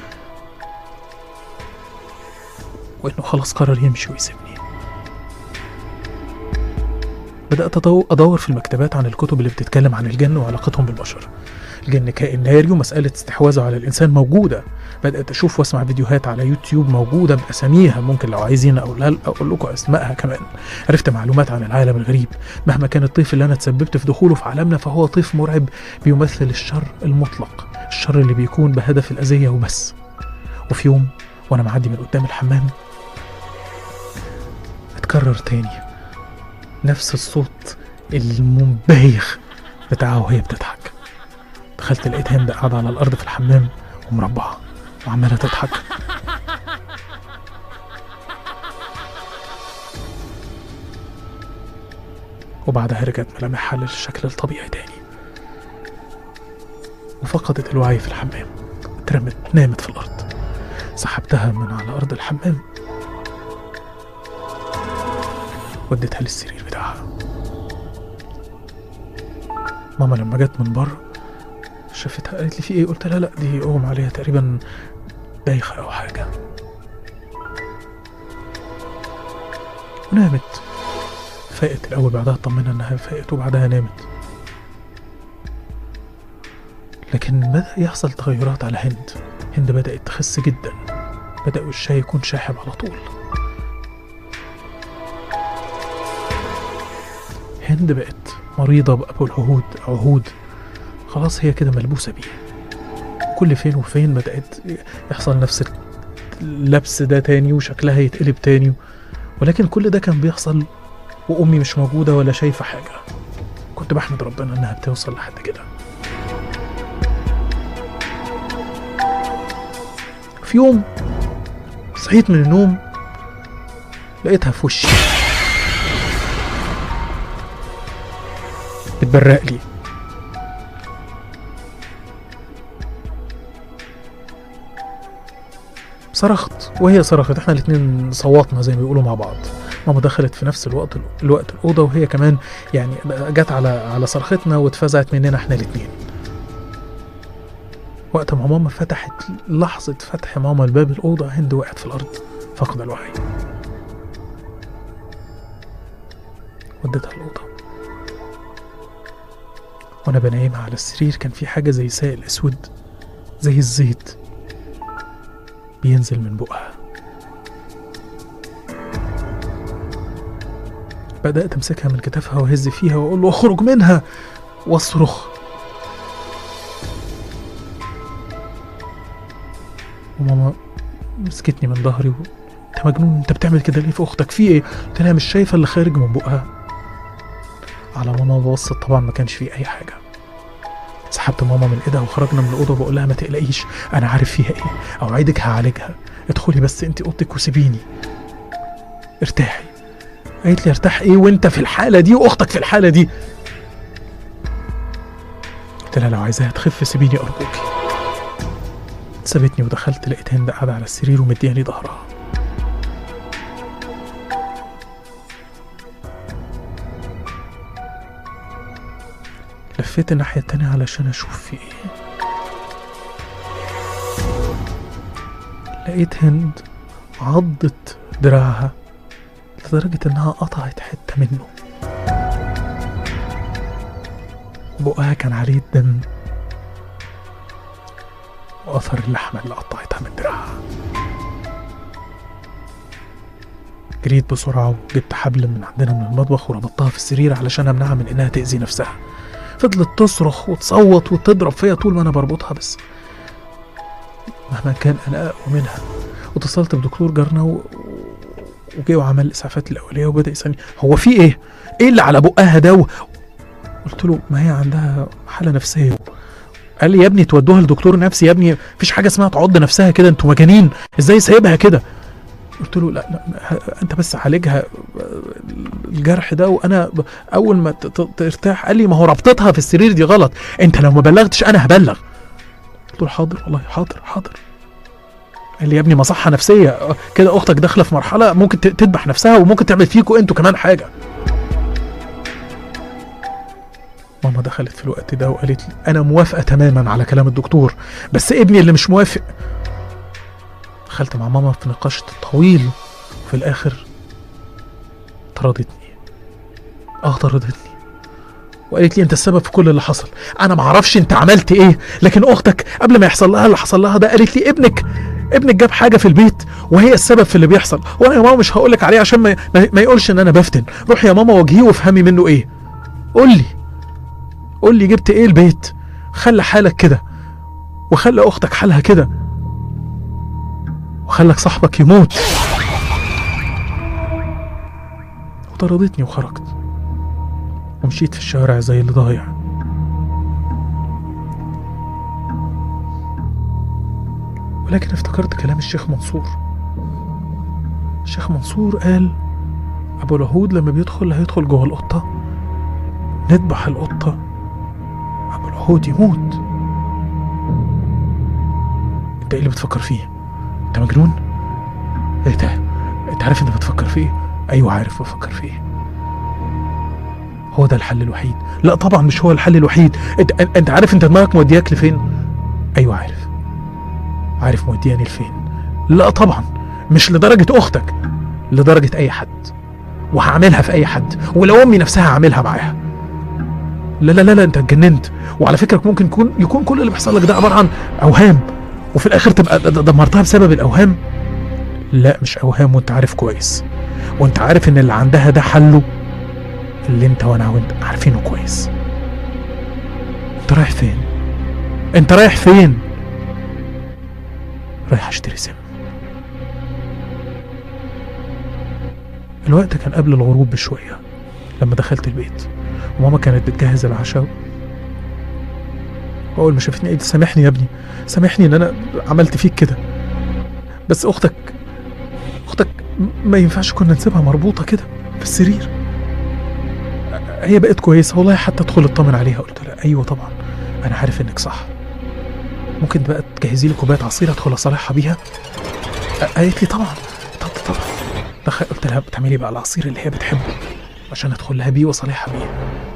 وانه خلاص قرر يمشي ويسيبني بدأت أدو- أدور في المكتبات عن الكتب اللي بتتكلم عن الجن وعلاقتهم بالبشر الجن كائن ناري ومسألة استحواذه على الإنسان موجودة بدأت أشوف وأسمع فيديوهات على يوتيوب موجودة بأساميها ممكن لو عايزين أقول أقول لكم أسمائها كمان عرفت معلومات عن العالم الغريب مهما كان الطيف اللي أنا تسببت في دخوله في عالمنا فهو طيف مرعب بيمثل الشر المطلق الشر اللي بيكون بهدف الأذية وبس وفي يوم وأنا معدي من قدام الحمام اتكرر تاني نفس الصوت المنبهخ بتاعها وهي بتضحك دخلت لقيت هند قاعدة على الأرض في الحمام ومربعة وعمالة تضحك وبعدها رجعت ملامحها للشكل الطبيعي تاني وفقدت الوعي في الحمام اترمت نامت في الأرض سحبتها من على أرض الحمام وديتها للسرير بتاعها ماما لما جت من بره شافتها قالت لي في ايه قلت لها لا دي اغمى عليها تقريبا دايخه او حاجه ونامت فاقت الاول بعدها اطمنها انها فاقت وبعدها نامت لكن بدا يحصل تغيرات على هند هند بدات تخس جدا بدا وشها يكون شاحب على طول هند بقت مريضة بأبو العهود عهود خلاص هي كده ملبوسة بيه كل فين وفين بدأت يحصل نفس اللبس ده تاني وشكلها يتقلب تاني ولكن كل ده كان بيحصل وأمي مش موجودة ولا شايفة حاجة كنت بحمد ربنا إنها بتوصل لحد كده في يوم صحيت من النوم لقيتها في وشي بتبرق لي صرخت وهي صرخت احنا الاتنين صوتنا زي ما بيقولوا مع بعض ماما دخلت في نفس الوقت الوقت الأوضة وهي كمان يعني جت على على صرختنا واتفزعت مننا احنا الاتنين وقت ما ماما فتحت لحظة فتح ماما الباب الأوضة هند وقعت في الأرض فقد الوعي وديتها الأوضة وانا بنايمها على السرير كان في حاجة زي سائل اسود زي الزيت بينزل من بقها بدأت امسكها من كتافها واهز فيها واقول له اخرج منها واصرخ وماما مسكتني من ظهري و... انت مجنون انت بتعمل كده ليه في اختك في ايه قلت لها مش شايفه اللي خارج من بقها على ماما بصت طبعا ما كانش فيه اي حاجه سحبت ماما من ايدها وخرجنا من الاوضه وبقول لها ما تقلقيش انا عارف فيها ايه اوعدك هعالجها ادخلي بس انت اوضتك وسيبيني ارتاحي قالت لي ارتاح ايه وانت في الحاله دي واختك في الحاله دي قلت لها لو عايزاها تخف سيبيني ارجوكي سابتني ودخلت لقيت هند قاعده على السرير ومدياني ظهرها لفيت الناحية التانية علشان أشوف في إيه لقيت هند عضت دراعها لدرجة إنها قطعت حتة منه بقها كان عليه الدم وأثر اللحمة اللي قطعتها من دراعها جريت بسرعة وجبت حبل من عندنا من المطبخ وربطتها في السرير علشان أمنعها من إنها تأذي نفسها فضلت تصرخ وتصوت وتضرب فيا طول ما انا بربطها بس مهما كان انا اقوى منها واتصلت بدكتور جارنا و... وجه وعمل الاسعافات الاوليه وبدا يسالني هو في ايه؟ ايه اللي على بقها ده؟ و... قلت له ما هي عندها حاله نفسيه قال لي يا ابني تودوها لدكتور نفسي يا ابني مفيش حاجه اسمها تعض نفسها كده انتوا مجانين ازاي سايبها كده؟ قلت له لا, لا ه- انت بس عالجها الجرح ده وانا ب- اول ما ت- ت- ترتاح قال لي ما هو ربطتها في السرير دي غلط انت لو ما بلغتش انا هبلغ قلت له حاضر والله حاضر حاضر قال لي يا ابني مصحه نفسيه كده اختك داخله في مرحله ممكن ت- تذبح نفسها وممكن تعمل فيكوا انتوا كمان حاجه ماما دخلت في الوقت ده وقالت لي انا موافقه تماما على كلام الدكتور بس ابني اللي مش موافق دخلت مع ماما في نقاش طويل وفي الاخر طردتني اه طردتني وقالت لي انت السبب في كل اللي حصل انا ما اعرفش انت عملت ايه لكن اختك قبل ما يحصل لها اللي حصل لها ده قالت لي ابنك ابنك جاب حاجه في البيت وهي السبب في اللي بيحصل وانا يا ماما مش هقول لك عليه عشان ما, ما, ما يقولش ان انا بفتن روح يا ماما واجهيه وافهمي منه ايه قول لي قول لي جبت ايه البيت خلى حالك كده وخلى اختك حالها كده وخلك صاحبك يموت وطردتني وخرجت ومشيت في الشارع زي اللي ضايع ولكن افتكرت كلام الشيخ منصور الشيخ منصور قال ابو العهود لما بيدخل هيدخل جوه القطه نذبح القطه ابو العهود يموت انت ايه اللي بتفكر فيه انت مجنون ايه ده انت عارف انت بتفكر في ايه ايوه عارف بفكر في ايه هو ده الحل الوحيد لا طبعا مش هو الحل الوحيد انت انت عارف انت دماغك مودياك لفين ايوه عارف عارف مودياني لفين لا طبعا مش لدرجه اختك لدرجه اي حد وهعملها في اي حد ولو امي نفسها هعملها معاها لا لا لا لا انت اتجننت وعلى فكره ممكن يكون يكون كل اللي بيحصل لك ده عباره عن اوهام وفي الاخر تبقى د- د- دمرتها بسبب الاوهام لا مش اوهام وانت عارف كويس وانت عارف ان اللي عندها ده حله اللي انت وانا وانت عارفينه كويس انت رايح فين انت رايح فين رايح اشتري سم الوقت كان قبل الغروب بشوية لما دخلت البيت وماما كانت بتجهز العشاء وأول ما شافتني قالت سامحني يا ابني سامحني إن أنا عملت فيك كده بس أختك أختك م- ما ينفعش كنا نسيبها مربوطة كده في السرير هي بقت كويسة والله حتى ادخل اطمن عليها قلت لها أيوة طبعا أنا عارف إنك صح ممكن بقى تجهزي لي كوباية عصير أدخل أصالحها بيها قالت لي طبعا طب طبعا دخل قلت لها بتعملي بقى العصير اللي هي بتحبه عشان ادخل لها بيه واصالحها بيه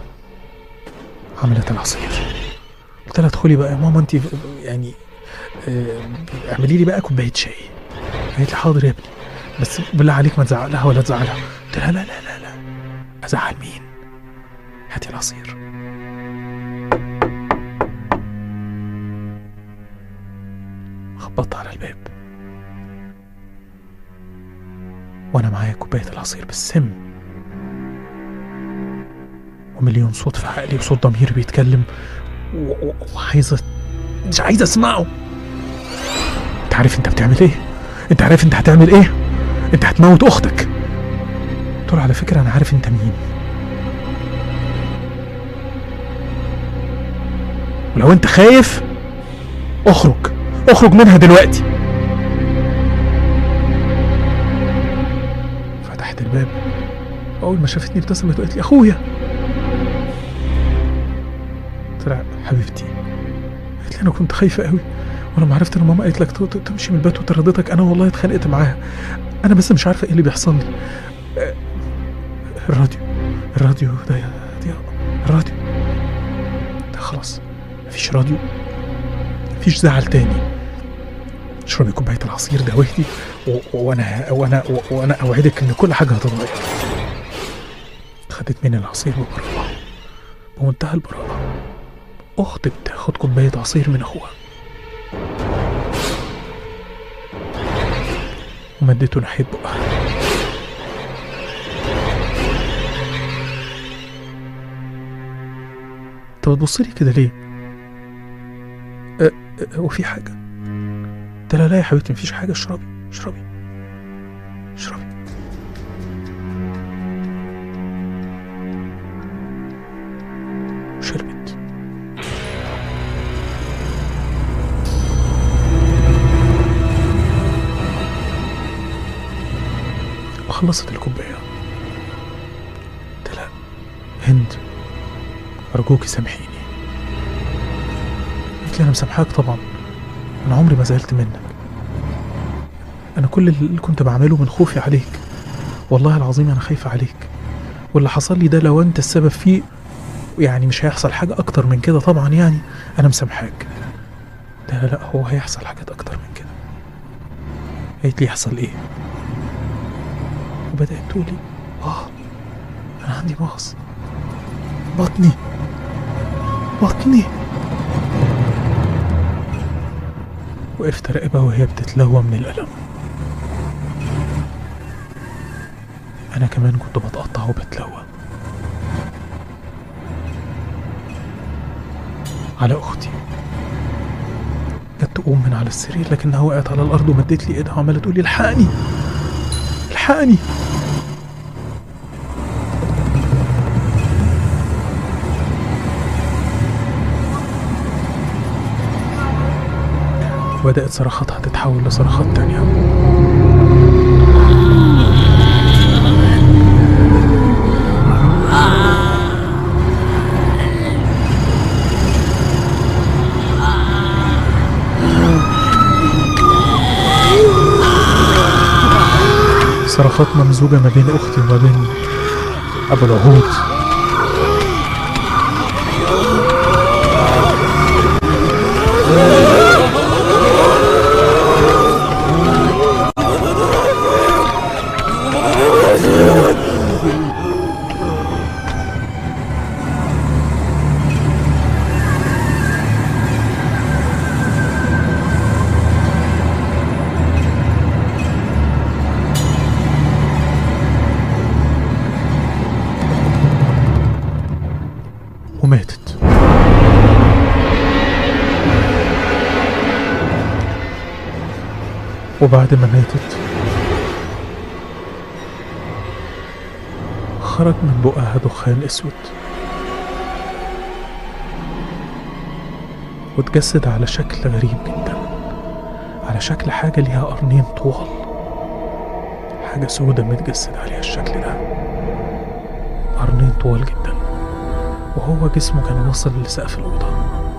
عملت العصير قلت لها ادخلي بقى يا ماما انت يعني آه، اعملي لي بقى كوبايه شاي قالت لي حاضر يا ابني بس بالله عليك ما تزعلها ولا تزعلها قلت لها لا لا لا لا ازعل مين هاتي العصير خبطت على الباب وانا معايا كوبايه العصير بالسم ومليون صوت في عقلي وصوت ضمير بيتكلم و- و- وعايزه مش عايز اسمعه انت عارف انت بتعمل ايه انت عارف انت هتعمل ايه انت هتموت اختك قلت له على فكره انا عارف انت مين ولو انت خايف اخرج اخرج منها دلوقتي فتحت الباب اول ما شافتني ابتسمت وقالت لي اخويا طلع حبيبتي قالت لي انا كنت خايفه قوي ولما عرفت ان ماما قالت لك ت- ت- تمشي من البيت وطردتك انا والله اتخانقت معاها انا بس مش عارفه ايه اللي بيحصل لي آه، الراديو الراديو ده يا ضياء الراديو ده خلاص مفيش راديو مفيش زعل تاني اشربي كوبايه العصير ده واهدي و- و- وانا وانا و- وانا اوعدك ان كل حاجه هتتغير خدت مني العصير ببراءه بمنتهى البراءه اخت بتاخد كوبايه عصير من اخوها ومدته ناحيه بقها انت بتبص لي كده ليه؟ أه أه، هو في حاجه؟ قلت لها لا يا حبيبتي مفيش حاجه اشربي اشربي اشربي شربت فخلصت الكوباية قلت لها هند أرجوكي سامحيني قلت لي أنا مسامحاك طبعا أنا عمري ما زعلت منك أنا كل اللي كنت بعمله من خوفي عليك والله العظيم أنا خايفة عليك واللي حصل لي ده لو أنت السبب فيه يعني مش هيحصل حاجة أكتر من كده طبعا يعني أنا مسامحاك لا لا لا هو هيحصل حاجات أكتر من كده قالت لي يحصل إيه وبدأت تقولي آه أنا عندي مغص بطني بطني وقفت راقبها وهي بتتلوى من الألم أنا كمان كنت بتقطع وبتلوى على أختي جت تقوم من على السرير لكنها وقعت على الأرض ومدت لي إيدها وعمالة تقول لي الحقني الحقني وبدأت صرخاتها تتحول لصرخات تانية صرخات ممزوجة ما بين أختي وما بين أبو العهود وماتت وبعد ما ماتت خرج من بقها دخان اسود وتجسد على شكل غريب جدا على شكل حاجة ليها قرنين طوال حاجة سودة متجسد عليها الشكل ده قرنين طوال جدا وهو جسمه كان واصل لسقف الأوضة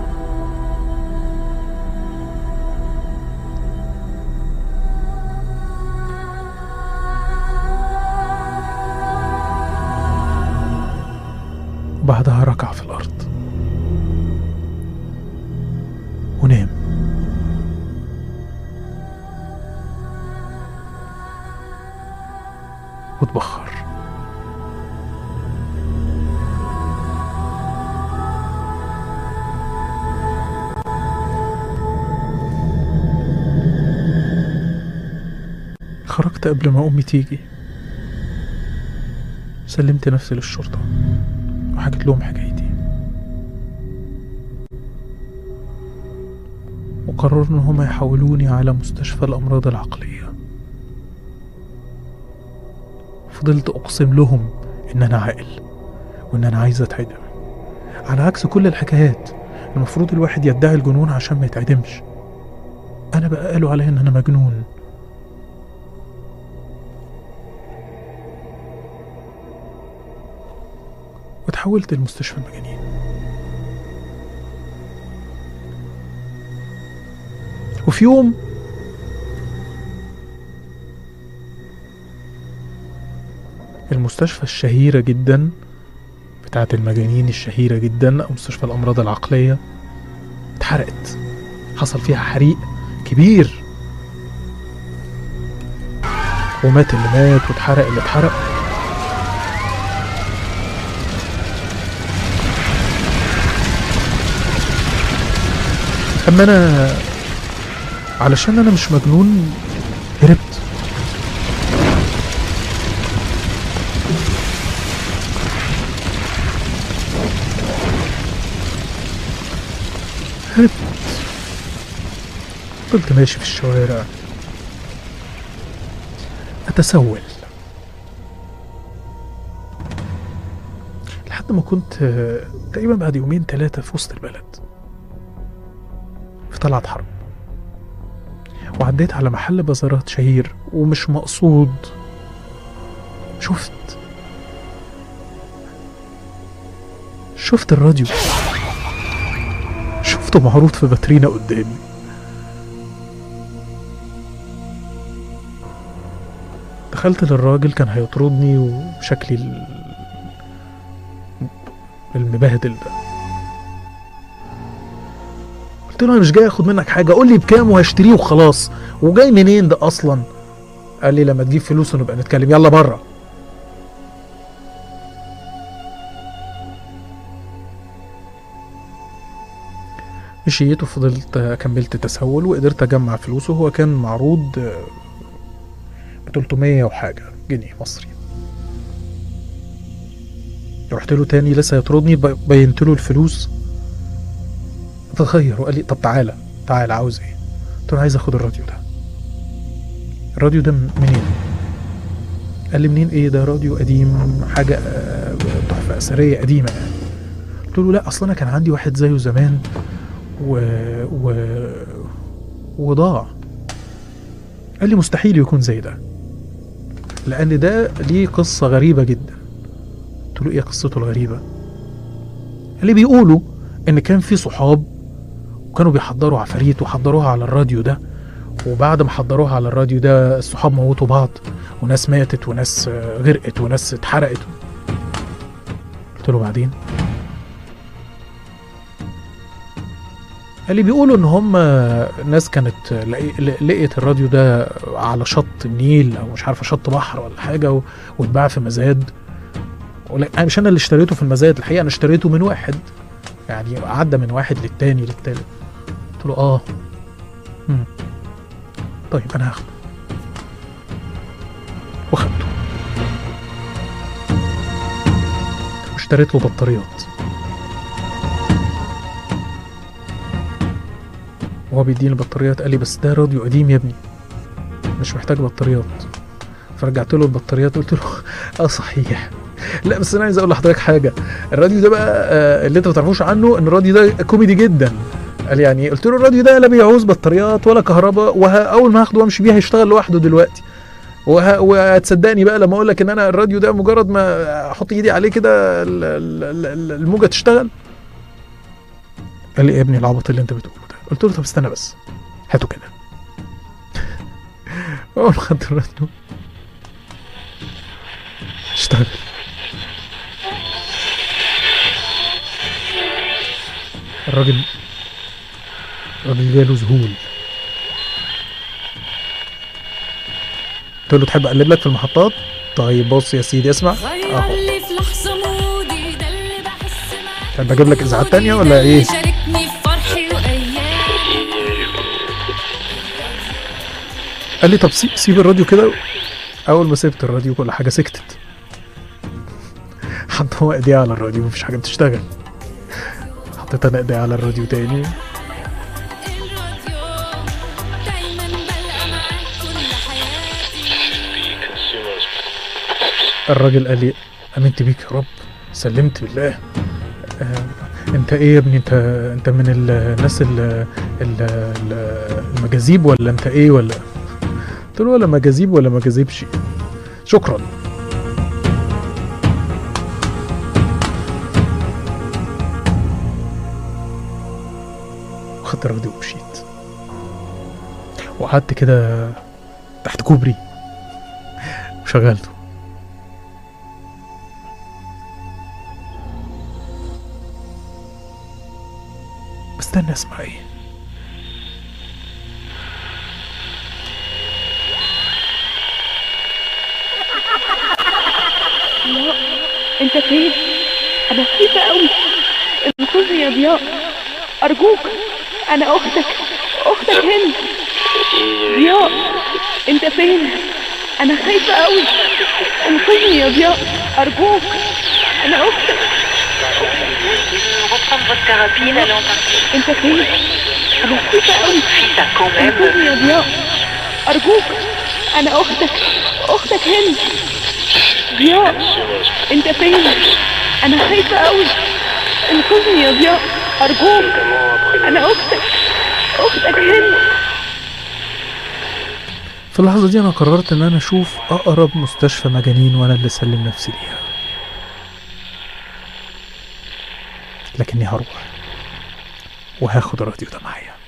وبعدها ركع في الأرض ونام واتبخر خرجت قبل ما أمي تيجي سلمت نفسي للشرطة وحكيت لهم حكايتي وقرروا إن هما يحولوني على مستشفى الأمراض العقلية فضلت أقسم لهم إن أنا عاقل وإن أنا عايز أتعدم على عكس كل الحكايات المفروض الواحد يدعي الجنون عشان ما يتعدمش أنا بقى قالوا عليا إن أنا مجنون وتحولت لمستشفى المجانين وفي يوم المستشفى الشهيرة جدا بتاعة المجانين الشهيرة جدا أو مستشفى الأمراض العقلية اتحرقت حصل فيها حريق كبير ومات اللي مات واتحرق اللي اتحرق اما انا علشان انا مش مجنون هربت هربت فضلت ماشي في الشوارع اتسول لحد ما كنت آه، تقريبا بعد يومين ثلاثة في وسط البلد في طلعت حرب وعديت على محل بازارات شهير ومش مقصود شفت شفت الراديو شفته معروض في فاترينا قدامي دخلت للراجل كان هيطردني وشكلي ال- المبهدل ده قلت له انا مش جاي اخد منك حاجه قول لي بكام وهشتريه وخلاص وجاي منين ده اصلا قال لي لما تجيب فلوس ونبقى نتكلم يلا بره مشيت وفضلت كملت تسول وقدرت اجمع فلوسه هو كان معروض ب 300 وحاجه جنيه مصري رحت له تاني لسه يطردني ب- بينت له الفلوس تغير وقال لي طب تعالى تعالى عاوز ايه قلت له عايز اخد الراديو ده الراديو ده من- منين قال لي منين ايه ده راديو قديم حاجه آه، تحفه اثريه قديمه يعني قلت له لا اصل انا كان عندي واحد زيه زمان و... و... وضاع قال لي مستحيل يكون زي ده لان ده ليه قصه غريبه جدا قلت له ايه قصته الغريبه قال لي بيقولوا ان كان في صحاب وكانوا بيحضروا عفاريت وحضروها على الراديو ده وبعد ما حضروها على الراديو ده الصحاب موتوا بعض وناس ماتت وناس آه، غرقت وناس اتحرقت قلت له بعدين قال لي بيقولوا ان هم ناس كانت لقي- لقيت الراديو ده على شط النيل او مش عارفه شط بحر ولا حاجه و- واتباع في مزاد ولا- انا مش انا اللي اشتريته في المزاد الحقيقه انا اشتريته من واحد يعني عدى من واحد للتاني للتالت قلت له اه مم. طيب انا هاخده وخدته واشتريت له بطاريات وهو بيديني البطاريات قال لي بس ده راديو قديم يا ابني مش محتاج بطاريات فرجعت له البطاريات قلت له اه صحيح لا بس انا عايز اقول لحضرتك حاجه الراديو ده بقى آه، اللي انت ما تعرفوش عنه ان الراديو ده كوميدي جدا قال يعني قلت له الراديو ده لا بيعوز بطاريات ولا كهرباء واول ما هاخده وامشي بيه هيشتغل لوحده دلوقتي وه... وهتصدقني بقى لما اقول لك ان انا الراديو ده مجرد ما احط ايدي عليه كده ال- ال- ال- الموجه تشتغل قال لي إيه يا ابني العبط اللي انت بتقوله ده قلت له طب استنى بس هاته كده اول ما خدت الراديو اشتغل الراجل الراجل جاله ذهول قلت له تحب اقلب لك في المحطات طيب بص يا سيدي اسمع غير اهو اللي في لحظة مودي ده اللي بحس معاه تحب اجيب لك اذاعات تانية ولا ده اللي ايه شاركني في فرحي وايامي قال لي طب سيب, سيب الراديو كده اول ما سبت الراديو كل حاجه سكتت حط هو ايديه على الراديو مفيش حاجه بتشتغل حطيت انا ايدي على الراديو تاني الراديو دايما بلقى معاك كل حياتي الراجل قال لي امنت بيك يا رب سلمت بالله آه، انت ايه يا ابني انت انت من ال- الناس ال- ال- ال- المجاذيب ولا انت ايه ولا قلت له ولا مجاذيب ولا مجاذيبش شكرا وخدت الراديو ومشيت وقعدت كده تحت كوبري وشغلته بستنى اسمع ايه لا انت فين انا خايفه قوي انقذني يا ضياء ارجوك انا اختك اختك هند ضياء انت فين انا خايفه قوي انقذني يا ضياء ارجوك انا اختك reprendre votre thérapie, elle allait en partie. انت فين انا خايفه قوي Ça quand même. انقذني يا ضياء ارجوك انا اختك اختك هند ضياء انت فين انا خايفه قوي انقذني يا ضياء ارجوك انا اختك اختك هند في اللحظة دي أنا قررت إن أنا أشوف أقرب مستشفى مجانين وأنا اللي أسلم نفسي ليها لكني هروح وهاخد الراديو ده معايا